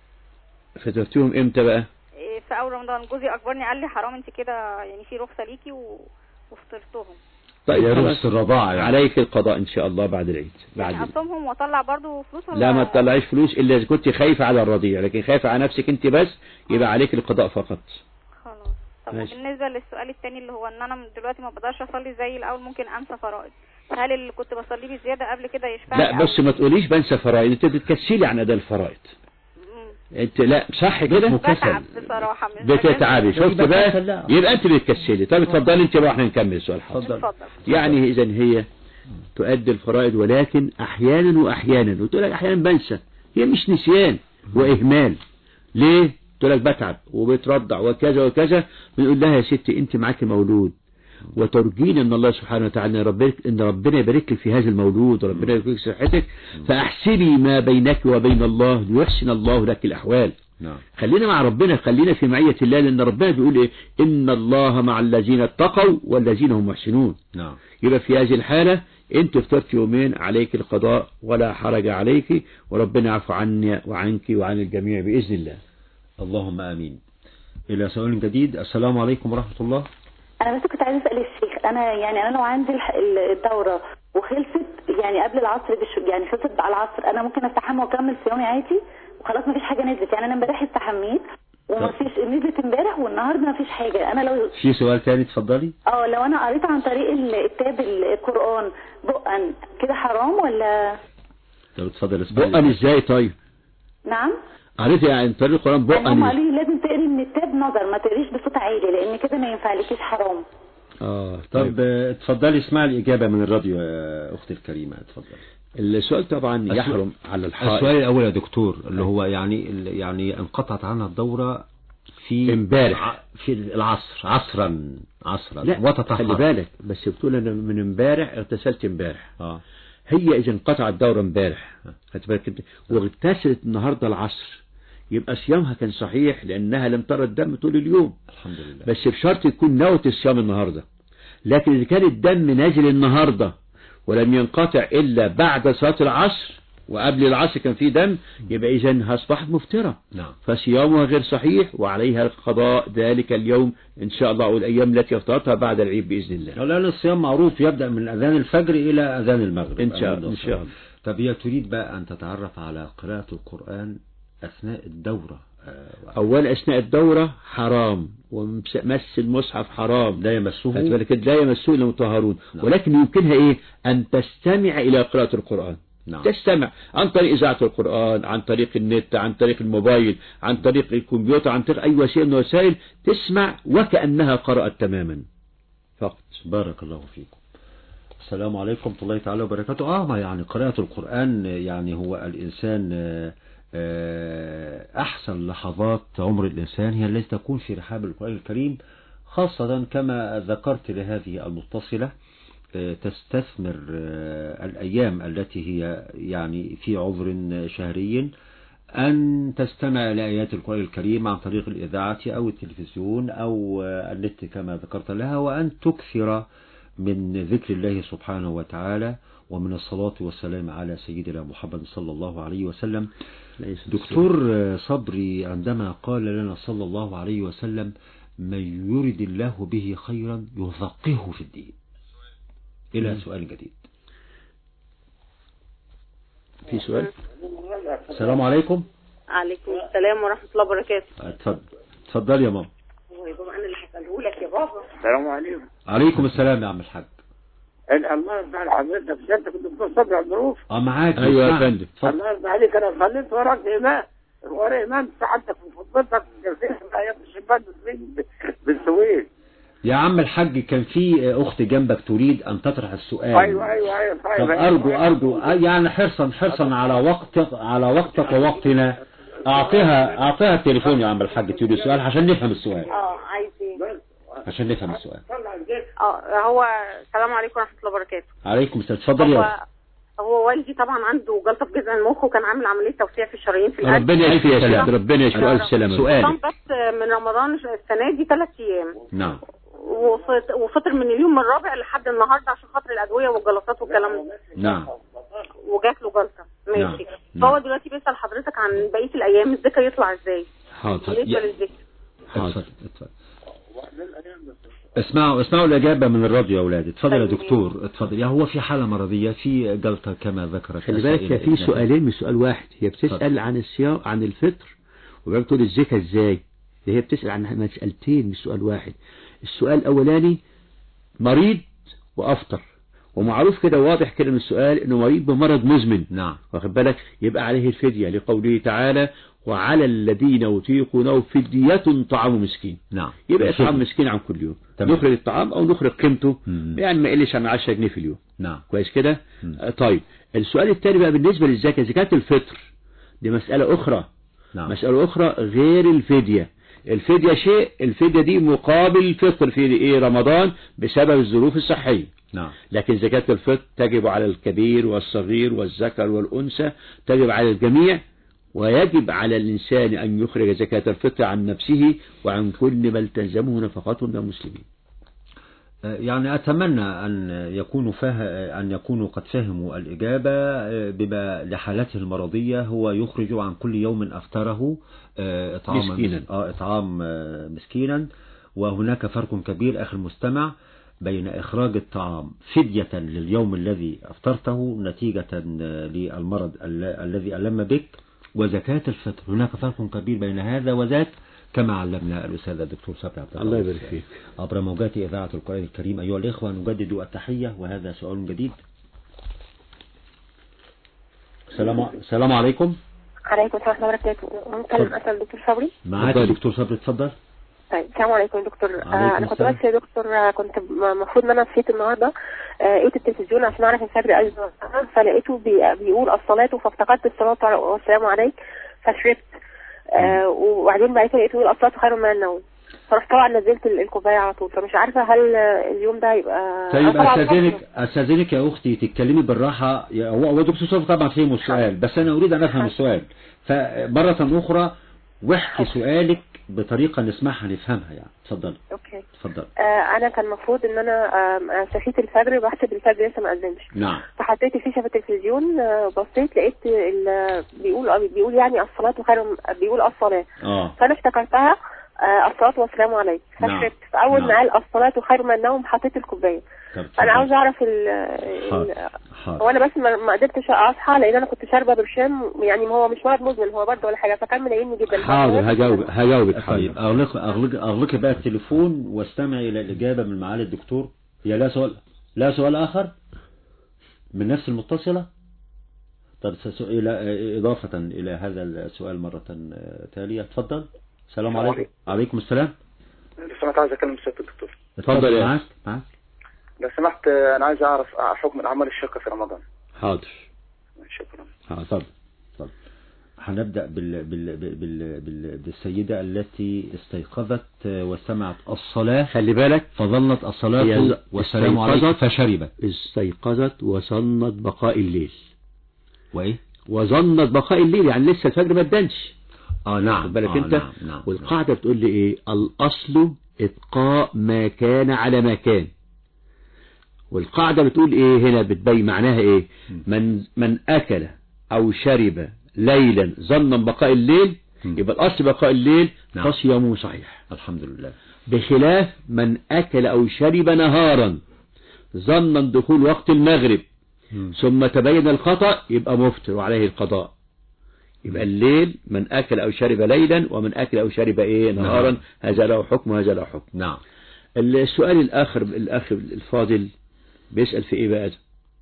فطرتيهم امتى بقى
إيه، في اول رمضان جوزي اجبرني قال لي حرام انت كده يعني في رخصه ليكي و... وفطرتهم
طيب
يا
خلاص.
رخص الرضاعة يعني.
عليك القضاء ان شاء الله بعد العيد بعد
يعني
العيد.
اصومهم واطلع برضو فلوس ولا
لا ما تطلعيش فلوس الا اذا كنت خايفة على الرضيع لكن خايفة على نفسك انت بس يبقى عليك القضاء فقط
طب
ماشي.
بالنسبه للسؤال التاني اللي هو ان انا دلوقتي ما بقدرش اصلي زي الاول ممكن انسى فرائض هل اللي كنت بصليه بزياده قبل كده يشفع
لا بس ما تقوليش بنسى فرائض انت بتكسلي عن اداء الفرائض انت لا صح كده
بتعب بصراحه مش
بتتعبي شفت بقى يبقى انت بتكسلي طب اتفضلي انت بقى احنا نكمل السؤال حاضر
اتفضل
يعني اذا هي تؤدي الفرائض ولكن احيانا واحيانا وتقول لك احيانا بنسى هي مش نسيان واهمال ليه تقول لك بتعب وبترضع وكذا وكذا بنقول لها يا ستي انت معاكي مولود وترجين ان الله سبحانه وتعالى ان ربنا ان ربنا يبارك لك في هذا المولود وربنا يبارك لك في صحتك فاحسبي ما بينك وبين الله ليحسن الله لك الاحوال
نعم
خلينا مع ربنا خلينا في معية الله لأن ربنا بيقول إيه إن الله مع الذين اتقوا والذين هم محسنون
نعم
يبقى في هذه الحالة أنت افطرت يومين عليك القضاء ولا حرج عليك وربنا يعفو عني وعنك وعن الجميع بإذن الله
اللهم آمين إلى سؤال جديد السلام عليكم ورحمة الله
انا بس كنت عايزه اسال الشيخ انا يعني انا لو عندي الح- الدوره وخلصت يعني قبل العصر بش يعني خلصت على العصر انا ممكن استحمى واكمل صيامي عادي وخلاص مفيش حاجه نزلت يعني انا امبارح استحميت ومفيش نزلت امبارح والنهارده مفيش حاجه انا لو
في سؤال تاني اتفضلي
اه لو انا قريت عن طريق الكتاب القران بقا كده حرام ولا
طب اتفضل اسمعي
بقى ازاي طيب
نعم
عرفت يعني طريق القرآن
يعني هم
بقى
قالوا لي لازم تقري من الكتاب نظر ما تقريش بصوت عالي لان كده ما ينفعلكيش حرام
اه
طب آه، اتفضلي اسمعي الإجابة من الراديو يا أختي الكريمة اتفضلي
السؤال طبعا
السؤال-
يحرم على الحائط
السؤال الأول يا دكتور اللي هو يعني يعني انقطعت عنها الدورة في
امبارح.
في العصر عصرا عصرا
لا
وتطهر
خلي بالك بس بتقول انا من امبارح اغتسلت امبارح
اه
هي اذا انقطع الدورة امبارح خدت بالك انت واغتسلت النهارده العصر يبقى صيامها كان صحيح لانها لم ترى الدم طول اليوم
الحمد لله
بس بشرط يكون نوة الصيام النهارده لكن اذا كان الدم نازل النهارده ولم ينقطع الا بعد صلاة العصر وقبل العصر كان فيه دم يبقى اذا اصبحت مفترة
نعم
فصيامها غير صحيح وعليها قضاء ذلك اليوم ان شاء الله او الايام التي افطرتها بعد العيد باذن الله
لأن الصيام معروف يبدأ من أذان الفجر إلى أذان المغرب
إن شاء-
أمين
إن شاء الله.
طب هي تريد بقى أن تتعرف على قراءة القرآن أثناء الدورة آه،
أول أثناء الدورة حرام ومس المصحف حرام
لا يمسه
خدت بالك لا يمسه إلا المطهرون
نعم.
ولكن يمكنها إيه أن تستمع إلى قراءة القرآن
نعم.
تستمع عن طريق إذاعة القرآن عن طريق النت عن طريق الموبايل عن طريق الكمبيوتر عن طريق أي وسيلة من الوسائل تسمع وكأنها قرأت تماما فقط
بارك الله فيكم السلام عليكم ورحمة الله تعالى وبركاته اه ما يعني قراءة القرآن يعني هو الإنسان آه، آه، أحسن لحظات عمر الإنسان هي التي تكون في رحاب القرآن الكريم خاصة كما ذكرت لهذه المتصلة آه، تستثمر آه، الأيام التي هي يعني في عذر شهري أن تستمع إلى آيات القرآن الكريم عن طريق الإذاعة أو التلفزيون أو آه، النت كما ذكرت لها وأن تكثر من ذكر الله سبحانه وتعالى ومن الصلاة والسلام على سيدنا محمد صلى الله عليه وسلم دكتور آه، صبري عندما قال لنا صلى الله عليه وسلم من يرد الله به خيرا يفقهه في الدين إلى سؤال جديد
في سؤال
السلام عليكم
عليكم السلام ورحمة الله وبركاته
اتفضل اتفضل يا ماما
هو يا بابا أنا اللي هسأله لك يا بابا السلام عليكم
عليكم السلام يا عم الحاج
الله يرضى على حضرتك مش انت كنت دكتور صبري على الظروف
اه معاك
أيوة يا
اسمع.
فندم
الله يرضى عليك انا صليت وراك امام ورا امام سعادتك وفضلتك جزيت ايام الشباب بالسويد
يا عم الحاج كان في اخت جنبك تريد ان تطرح السؤال
ايوه ايوه ايوه
طب
طيب
ارجو ارجو يعني حرصا حرصا على وقتك على وقتك ووقتنا اعطيها اعطيها التليفون يا عم الحاج تريد السؤال عشان نفهم السؤال
اه عايز ايه
عشان نفهم السؤال
اه هو السلام عليكم ورحمة الله وبركاته
عليكم السلام اتفضل يا
هو
اخت
هو والدي طبعا عنده جلطة في جذع المخ وكان عامل عملية توسيع في الشرايين في القلب
ربنا يشفي يا
سلام.
سيدي ربنا يشفي ألف سلامة
صام
سؤالي
بس من رمضان السنة دي ثلاث أيام
نعم
وفط- وفطر من اليوم الرابع لحد النهارده عشان خاطر الأدوية والجلطات والكلام ده
نعم
وجات له جلطة ماشي
نعم.
فهو دلوقتي بيسأل حضرتك عن بقية الأيام الذكر يطلع ازاي
حاضر
بالنسبة للذكر
اتفضل اتفضل اسمعوا اسمعوا الإجابة من الراديو يا أولاد اتفضل يا دكتور اتفضل يا هو في حالة مرضية في جلطة كما ذكرت
خلي بالك
السائلة
هي في
إذا-
سؤالين مش سؤال واحد هي بتسأل عن الصيام عن الفطر وبعدين تقول الزكاة ازاي ده هي بتسأل عن مسألتين مش سؤال واحد السؤال الأولاني مريض وأفطر ومعروف كده واضح كده من السؤال انه مريض بمرض مزمن
نعم
واخد بالك يبقى عليه الفدية لقوله تعالى وعلى الذين يطيقونه فدية طعام مسكين
نعم
يبقى
الفدية.
طعام مسكين عن كل يوم
تمام.
نخرج الطعام او نخرج قيمته
مم.
يعني ما يقلش عن 10 جنيه في اليوم
نعم
كويس كده آه، طيب السؤال الثاني بقى بالنسبة للزكاة زكاة الفطر دي مسألة أخرى
نعم
مسألة أخرى غير الفدية الفدية شيء الفدية دي مقابل الفطر في ايه رمضان بسبب الظروف الصحية
نعم
لكن زكاة الفطر تجب على الكبير والصغير والذكر والأنثى تجب على الجميع ويجب على الإنسان أن يخرج زكاة الفطر عن نفسه وعن كل من تلزمه نفقته من المسلمين
يعني أتمنى أن يكونوا فاه أن يكونوا قد فهموا الإجابة بما لحالته المرضية هو يخرج عن كل يوم أفطره إطعام
مسكينا.
آه إطعام آه، مسكينا وهناك فرق كبير أخي المستمع بين إخراج الطعام فدية لليوم الذي أفطرته نتيجة آه، للمرض ال- الذي ألم بك وزكاة الفطر هناك فرق كبير بين هذا وذاك كما علمنا الأستاذ الدكتور صبري عبد
الله يبارك فيك.
عبر موجات إذاعة القرآن الكريم أيها الإخوة نجدد التحية وهذا سؤال جديد السلام السلام عليكم
عليكم السلام ورحمة الله وبركاته ممكن أسأل دكتور صبري
معاك الدكتور صبري اتفضل
طيب السلام عليكم يا دكتور
عليكم
آه انا كنت
السلام.
بس يا دكتور آه، كنت م- المفروض ان انا صحيت النهارده آه، لقيت التلفزيون عشان اعرف الفجر ايضا فلقيته بي- بيقول الصلاة فافتقدت الصلاة والسلام عليك فشربت آه وبعدين بعد كده لقيته يقول الصلاة خير من النوم فرحت طبعا نزلت ال- الكوبايه على طول فمش عارفه هل آه، اليوم ده هيبقى
طيب
أنا طبعاً
استاذنك استاذنك يا اختي تتكلمي بالراحه يا- هو هو دكتور صبري طبعا فهم السؤال بس انا اريد ان افهم السؤال فمره اخرى واحكي سؤالك بطريقه نسمعها نفهمها يعني اتفضل
اوكي
اتفضل
آه انا كان المفروض ان انا آم، آه، صحيت الفجر بحسب الفجر لسه ما اذنش
نعم
فحطيت الفيشه في التلفزيون آه، بصيت لقيت ال- بيقول بيقول يعني الصلاه خير بيقول الصلاه
اه
فانا افتكرتها آه، الصلاه والسلام عليك
نعم.
فشربت فاول ما
نعم.
قال الصلاه خير من النوم حطيت الكوبايه
طب
انا عاوز اعرف ال ال-
حاضر
هو انا بس ما ما قدرتش اصحى لان انا كنت شاربه برشام يعني هو مش مرض مزمن هو برد ولا حاجه فكان مضايقني جدا
حاضر هجاوب هجاوبك
طيب اغلق اغلق اغلقي بقى التليفون واستمعي الى الاجابه من معالي الدكتور هي لا سؤال لا سؤال اخر من نفس المتصله طب س- الى اضافه الى هذا السؤال مره آه، تاليه اتفضل السلام
السلام
عليكم عليكم السلام
لو سمحت عايز اكلم السيد الدكتور
اتفضل يا
معاك معاك
لو سمحت آه، انا عايز اعرف حكم الاعمال الشاقه في رمضان
حاضر
شكرا
اتفضل اتفضل هنبدأ بال... بال... بال... بال... بال... بالسيدة التي استيقظت وسمعت الصلاة
خلي بالك
فظلت الصلاة
هي
والسلام عليك
استيقظت-
فشربت
استيقظت وظنت بقاء الليل
وإيه
وظنت بقاء الليل يعني لسه الفجر ما ادنش
اه نعم
خد بالك
آه
انت
نعم نعم
والقاعدة بتقول لي ايه الاصل اتقاء ما كان على ما كان والقاعدة بتقول ايه هنا بتبين معناها ايه من من اكل او شرب ليلا ظنا بقاء الليل يبقى الاصل بقاء الليل
نعم.
فصيامه صحيح
الحمد لله
بخلاف من اكل او شرب نهارا ظنا دخول وقت المغرب ثم تبين الخطأ يبقى مفطر وعليه القضاء يبقى الليل من أكل أو شرب ليلا ومن أكل أو شرب إيه نهارا
نعم.
هذا له حكم وهذا له حكم
نعم
السؤال الآخر الأخ الفاضل بيسأل في إيه بقى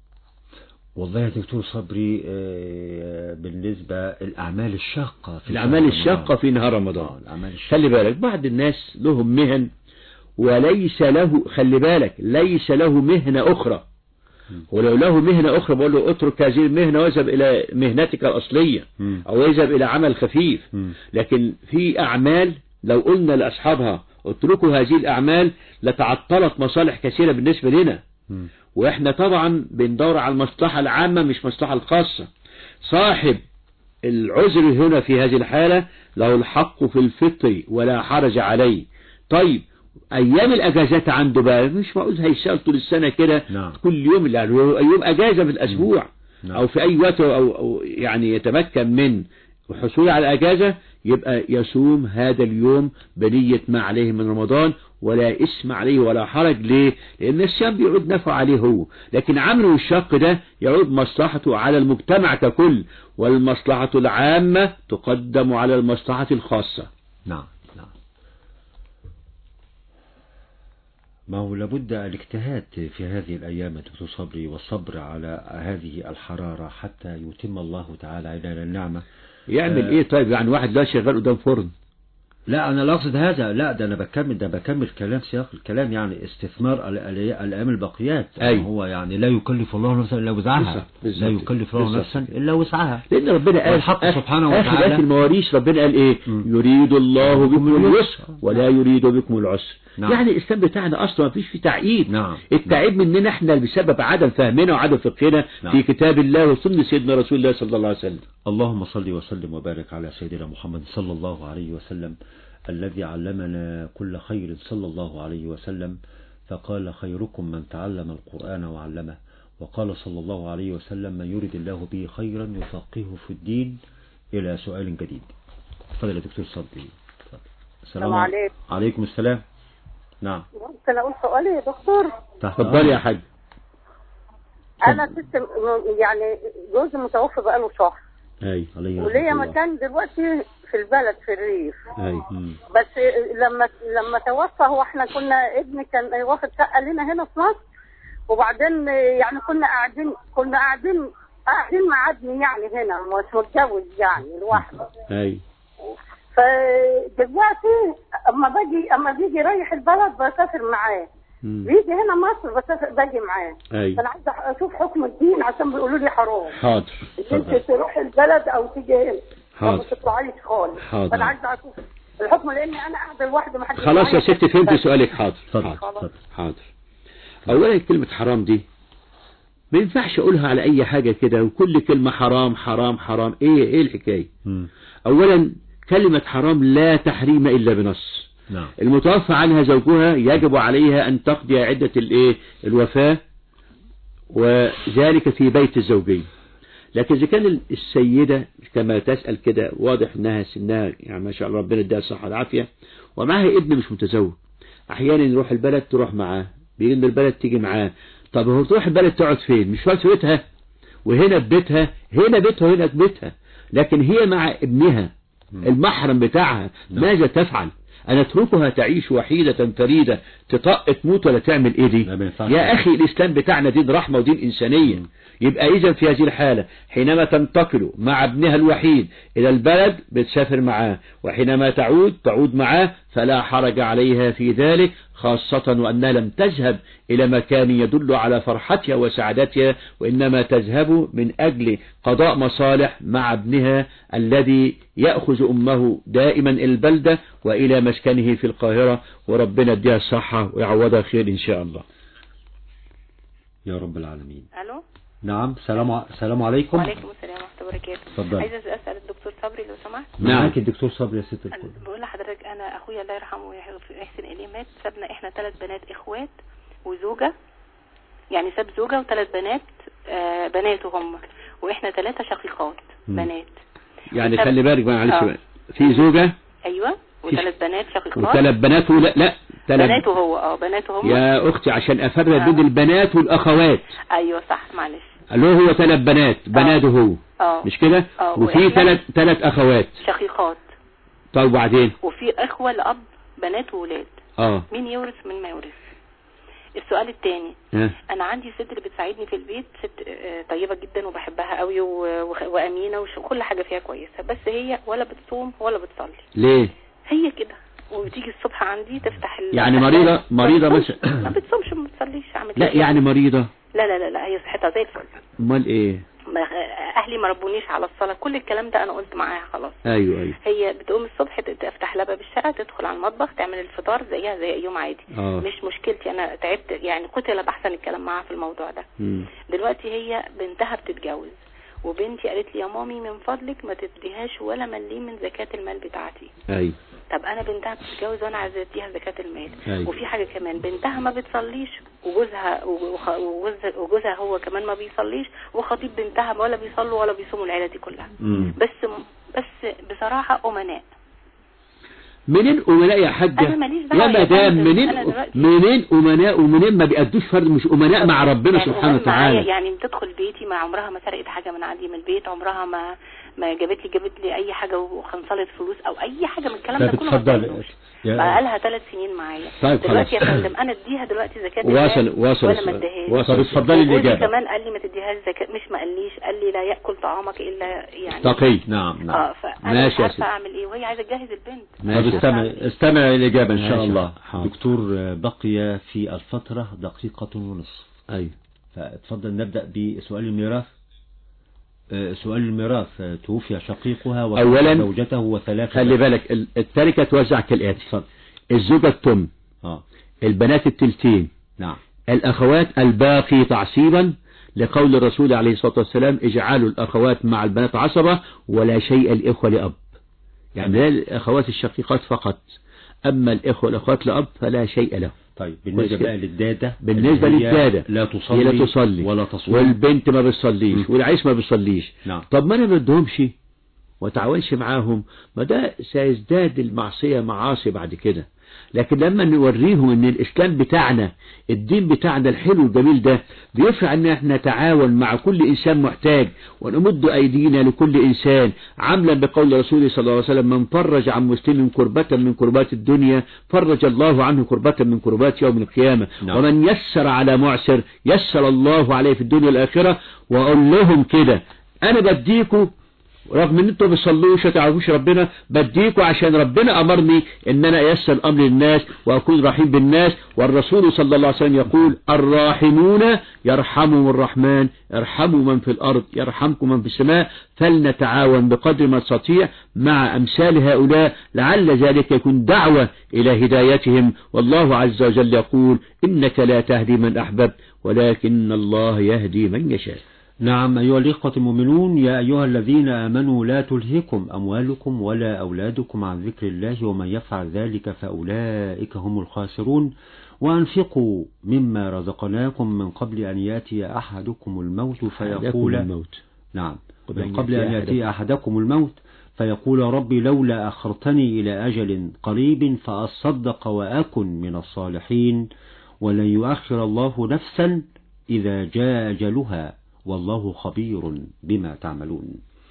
والله يا دكتور صبري آه، بالنسبة الأعمال الشاقة في
الأعمال
شهر
الشاقة
رمضان.
في نهار رمضان
الأعمال الشاقة
خلي بالك بعض الناس لهم مهن وليس له خلي بالك ليس له مهنة أخرى ولو له مهنة أخرى بقول له اترك هذه المهنة واذهب إلى مهنتك الأصلية أو يذهب إلى عمل خفيف لكن في أعمال لو قلنا لأصحابها اتركوا هذه الأعمال لتعطلت مصالح كثيرة بالنسبة لنا وإحنا طبعا بندور على المصلحة العامة مش مصلحة الخاصة صاحب العذر هنا في هذه الحالة له الحق في الفطر ولا حرج عليه طيب ايام الاجازات عنده بقى مش معقول هيشتغل طول السنه كده
نعم.
كل يوم يعني يوم اجازه في الاسبوع
نعم.
او في اي وقت أو, او يعني يتمكن من الحصول على الاجازه يبقى يصوم هذا اليوم بنيه ما عليه من رمضان ولا اسم عليه ولا حرج ليه لان الصيام بيعود نفع عليه هو لكن عمله الشاق ده يعود مصلحته على المجتمع ككل والمصلحه العامه تقدم على المصلحه الخاصه
نعم نعم ما هو لابد الاجتهاد في هذه الأيام يا دكتور صبري والصبر على هذه الحرارة حتى يتم الله تعالى علينا النعمة
يعمل
آه،
ايه طيب يعني واحد لا شغال قدام فرن
لا انا لا اقصد هذا لا ده انا بكمل ده بكمل كلام سياق الكلام يعني استثمار ال- ال- الايام الباقيات
أيوة.
هو يعني لا يكلف الله نفسا الا وسعها
بالظبط، بالظبط.
لا يكلف الله
بالظبط.
نفسا الا وسعها
لأن ربنا قال
والحق
آخر-
سبحانه
آخر
وتعالى
آية المواريث ربنا قال إيه يريد الله بكم اليسر ولا يريد بكم العسر
نعم.
يعني الإسلام بتاعنا أصلا ما فيش فيه تعقيد
نعم.
التعقيد مننا احنا بسبب عدم فهمنا وعدم فقهنا
نعم.
في كتاب الله وسنة سيدنا رسول الله صلى الله عليه وسلم
اللهم صل وسلم وبارك على سيدنا محمد صلى الله عليه وسلم الذي علمنا كل خير صلى الله عليه وسلم فقال خيركم من تعلم القرآن وعلمه وقال صلى الله عليه وسلم من يرد الله به خيرا يفقهه في الدين إلى سؤال جديد تفضل يا دكتور صبري
السلام عليكم.
عليكم السلام نعم
ممكن اقول سؤالي يا دكتور
اتفضلي يا حاج
انا ست م- يعني جوزي متوفى بقاله شهر
اي
عليه
وليا مكان دلوقتي في البلد في الريف
اي
بس لما لما توفى هو احنا كنا ابني كان واخد شقه لنا هنا في مصر وبعدين يعني كنا قاعدين كنا قاعدين قاعدين مع ابني يعني هنا مش متجوز يعني لوحده
اي
فدلوقتي اما باجي اما بيجي رايح البلد بسافر معاه
مم.
بيجي هنا مصر بسافر باجي معاه
أي.
فانا عايزه اشوف حكم الدين عشان بيقولوا لي حرام
حاضر
ان انت تروح البلد او تيجي هنا ما
حاضر.
تطلعيش خالص
حاضر.
فانا عايزه اشوف الحكم لاني انا قاعده لوحدي ما حدش
خلاص يا
معايا.
ست فهمت سؤالك حاضر
اتفضل،
حاضر حاضر اولا كلمة حرام دي ما ينفعش اقولها على اي حاجة كده وكل كلمة حرام حرام حرام ايه ايه الحكاية اولا كلمة حرام لا تحريم الا بنص
نعم
المتوفى عنها زوجها يجب عليها ان تقضي عدة الايه الوفاة وذلك في بيت الزوجين لكن اذا كان السيدة كما تسأل كده واضح انها سنها يعني ما شاء الله ربنا اداها الصحة والعافية ومعاها ابن مش متزوج احيانا يروح البلد تروح معاه بيجي من البلد تيجي معاه طب هو تروح البلد تقعد فين مش في بيتها وهنا في بيتها هنا بيتها وهنا في بيتها لكن هي مع ابنها المحرم بتاعها ماذا تفعل أن اتركها تعيش وحيدة فريدة تطق تموت ولا تعمل ايه دي يا اخي الاسلام بتاعنا دين رحمة ودين انسانية يبقى اذا في هذه الحالة حينما تنتقل مع ابنها الوحيد الى البلد بتسافر معاه وحينما تعود تعود معاه فلا حرج عليها في ذلك خاصة وأنها لم تذهب إلى مكان يدل على فرحتها وسعادتها وإنما تذهب من أجل قضاء مصالح مع ابنها الذي يأخذ أمه دائما البلدة وإلى مسكنه في القاهرة وربنا اديها الصحة ويعوضها خير إن شاء الله
يا رب العالمين
الو
نعم سلام ع... سلام عليكم
وعليكم السلام ورحمه الله وبركاته
اتفضل.
عايزه اسال الدكتور صبري لو سمحت
معاك الدكتور صبري يا ست الكل
بقول لحضرتك انا اخويا الله يرحمه ويحسن اليه مات سابنا احنا ثلاث بنات اخوات وزوجه يعني ساب زوجه وثلاث بنات آه بناته هم واحنا ثلاثه شقيقات
مم.
بنات
يعني
وساب-
خلي بالك معلش
آه.
بقى. في زوجة
ايوه وثلاث بنات شقيقات
وثلاث بنات ولا لا ثلاث
بناته هو اه بناته هم
يا أختي عشان أفرق
آه.
بين البنات والأخوات
ايوه صح معلش
له هو ثلاث بنات بناته هو
اه
مش كده
آه،
وفي
وإحنا-
ثلاث ثلاث أخوات
شقيقات
طيب وبعدين
وفي اخوه لاب بنات وولاد
اه
مين يورث مين ما يورث السؤال الثاني
ها
انا عندي ست اللي بتساعدني في البيت ست آه، طيبه جدا وبحبها قوي و- وخ- وامينه وش- وكل حاجه فيها كويسه بس هي ولا بتصوم ولا بتصلي
ليه
هي كده وبتيجي الصبح عندي تفتح ال-
يعني مريضة مريضة
ما
بس
بتصومش- ما بتصومش ما بتصليش اعمل
لا
إيه؟
يعني مريضة
لا لا لا لا هي صحتها زي الفل
امال ايه
ما- اهلي ما ربونيش على الصلاه كل الكلام ده انا قلت معاها خلاص
ايوه ايوه
هي بتقوم الصبح ت- تفتح لها باب الشقه تدخل على المطبخ تعمل الفطار زيها زي اي يوم عادي
آه.
مش مشكلتي انا تعبت يعني قتل بحثا الكلام معاها في الموضوع ده
مم.
دلوقتي هي بنتها بتتجوز وبنتي قالت لي يا مامي من فضلك ما تديهاش ولا مليم من زكاة المال بتاعتي
ايوه
طب انا بنتها بتتجوز وانا عايزه اديها زكاة المال
أيوة.
وفي حاجة كمان بنتها ما بتصليش وجوزها وخ- وجوزها وجوزها هو كمان ما بيصليش وخطيب بنتها ولا بيصلوا ولا بيصوموا العيلة دي كلها
مم.
بس بس بصراحة أمناء
منين امناء يا حاجة
أنا ماليش دعوة
يا
يا
مدام
فندم.
منين
أنا دلوقتي-
منين امناء ومنين ما بيأدوش فرد مش امناء مع ربنا
يعني
سبحانه
أمم معايا
وتعالى
يعني بتدخل بيتي ما عمرها ما سرقت حاجة من عندي من البيت عمرها ما ما جابت لي جابت لي اي حاجه وخنصلت فلوس او اي حاجه من الكلام ده
طب
كله ما
اتفضل
بتعملوش.
يا-
بقى لها ثلاث سنين معايا
طيب
دلوقتي يا
خلاص.
فندم انا اديها دلوقتي زكاه
واصل-
المال
واصل
ولا
السؤال.
ما اديهاش
واصل. طب اتفضلي
وجوزي
الإجابة.
كمان قال لي ما تديهاش زكاه مش ما قاليش قال لي لا ياكل طعامك الا يعني
تقي نعم نعم
اه فانا
ماشي
مش
يا
عارفه
سيدي.
اعمل ايه وهي عايزه تجهز البنت
طب استمع استمع الإجابة إن شاء
ماشي.
الله
حاضر.
دكتور بقي في الفترة دقيقة ونصف
أيوة
فاتفضل نبدأ بسؤال الميراث آه، سؤال الميراث آه، توفي شقيقها وكانت
أولا
زوجته وثلاثة
خلي بالك ال- التركة توزع كالآتي الزوجة التم
آه.
البنات التلتين
نعم
الأخوات الباقي تعصيبا لقول الرسول عليه الصلاة والسلام اجعلوا الأخوات مع البنات عصبة ولا شيء الإخوة لأب يعني لا الأخوات الشقيقات فقط أما الإخوة الأخوات لأب فلا شيء له
طيب بالنسبة
كويس
بقى للدادة
بالنسبة
اللي هي
للدادة
لا تصلي
هي لا تصلي
ولا تصوم
والبنت ما بتصليش والعيس ما بيصليش
نعم
طب ما انا ما ادهمش وتعاونش معاهم ما ده سيزداد المعصية معاصي بعد كده لكن لما نوريهم ان الاسلام بتاعنا الدين بتاعنا الحلو الجميل ده بيفرع ان احنا نتعاون مع كل انسان محتاج ونمد ايدينا لكل انسان عملا بقول رسوله صلى الله عليه وسلم من فرج عن مسلم كربة من كربات الدنيا فرج الله عنه كربة من كربات يوم القيامة
نعم.
ومن يسر على معسر يسر الله عليه في الدنيا والاخرة واقول لهم كده انا بديكوا رغم ان انتوا ما بتصلوش وتعرفوش ربنا بديكوا عشان ربنا امرني ان انا ايسر الامر للناس واكون رحيم بالناس والرسول صلى الله عليه وسلم يقول الراحمون يرحمهم الرحمن ارحموا من في الارض يرحمكم من في السماء فلنتعاون بقدر ما نستطيع مع امثال هؤلاء لعل ذلك يكون دعوة الى هدايتهم والله عز وجل يقول انك لا تهدي من احببت ولكن الله يهدي من يشاء
نعم أيها الإخوة المؤمنون يا أيها الذين آمنوا لا تلهكم أموالكم ولا أولادكم عن ذكر الله ومن يفعل ذلك فأولئك هم الخاسرون وأنفقوا مما رزقناكم من قبل أن يأتي أحدكم الموت فيقول
الموت
نعم
قبل
من
أن
قبل
يأتي
أن يأتي
أحدكم.
أحدكم الموت فيقول ربي لولا أخرتني إلى أجل قريب فأصدق وأكن من الصالحين ولن يؤخر الله نفسا إذا جاء أجلها والله خبير بما تعملون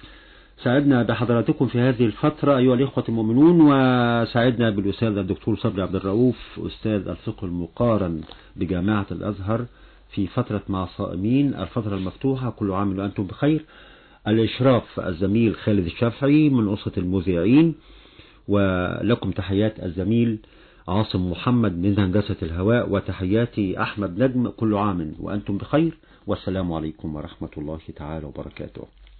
سعدنا بحضراتكم في هذه الفترة أيها الإخوة المؤمنون وسعدنا بالأستاذ الدكتور صبري عبد الرؤوف أستاذ الفقه المقارن بجامعة الأزهر في فترة مع صائمين الفترة المفتوحة كل عام وأنتم بخير الإشراف الزميل خالد الشافعي من أسرة المذيعين ولكم تحيات الزميل عاصم محمد من هندسة الهواء وتحياتي أحمد نجم كل عام وأنتم بخير والسلام عليكم ورحمة الله تعالى وبركاته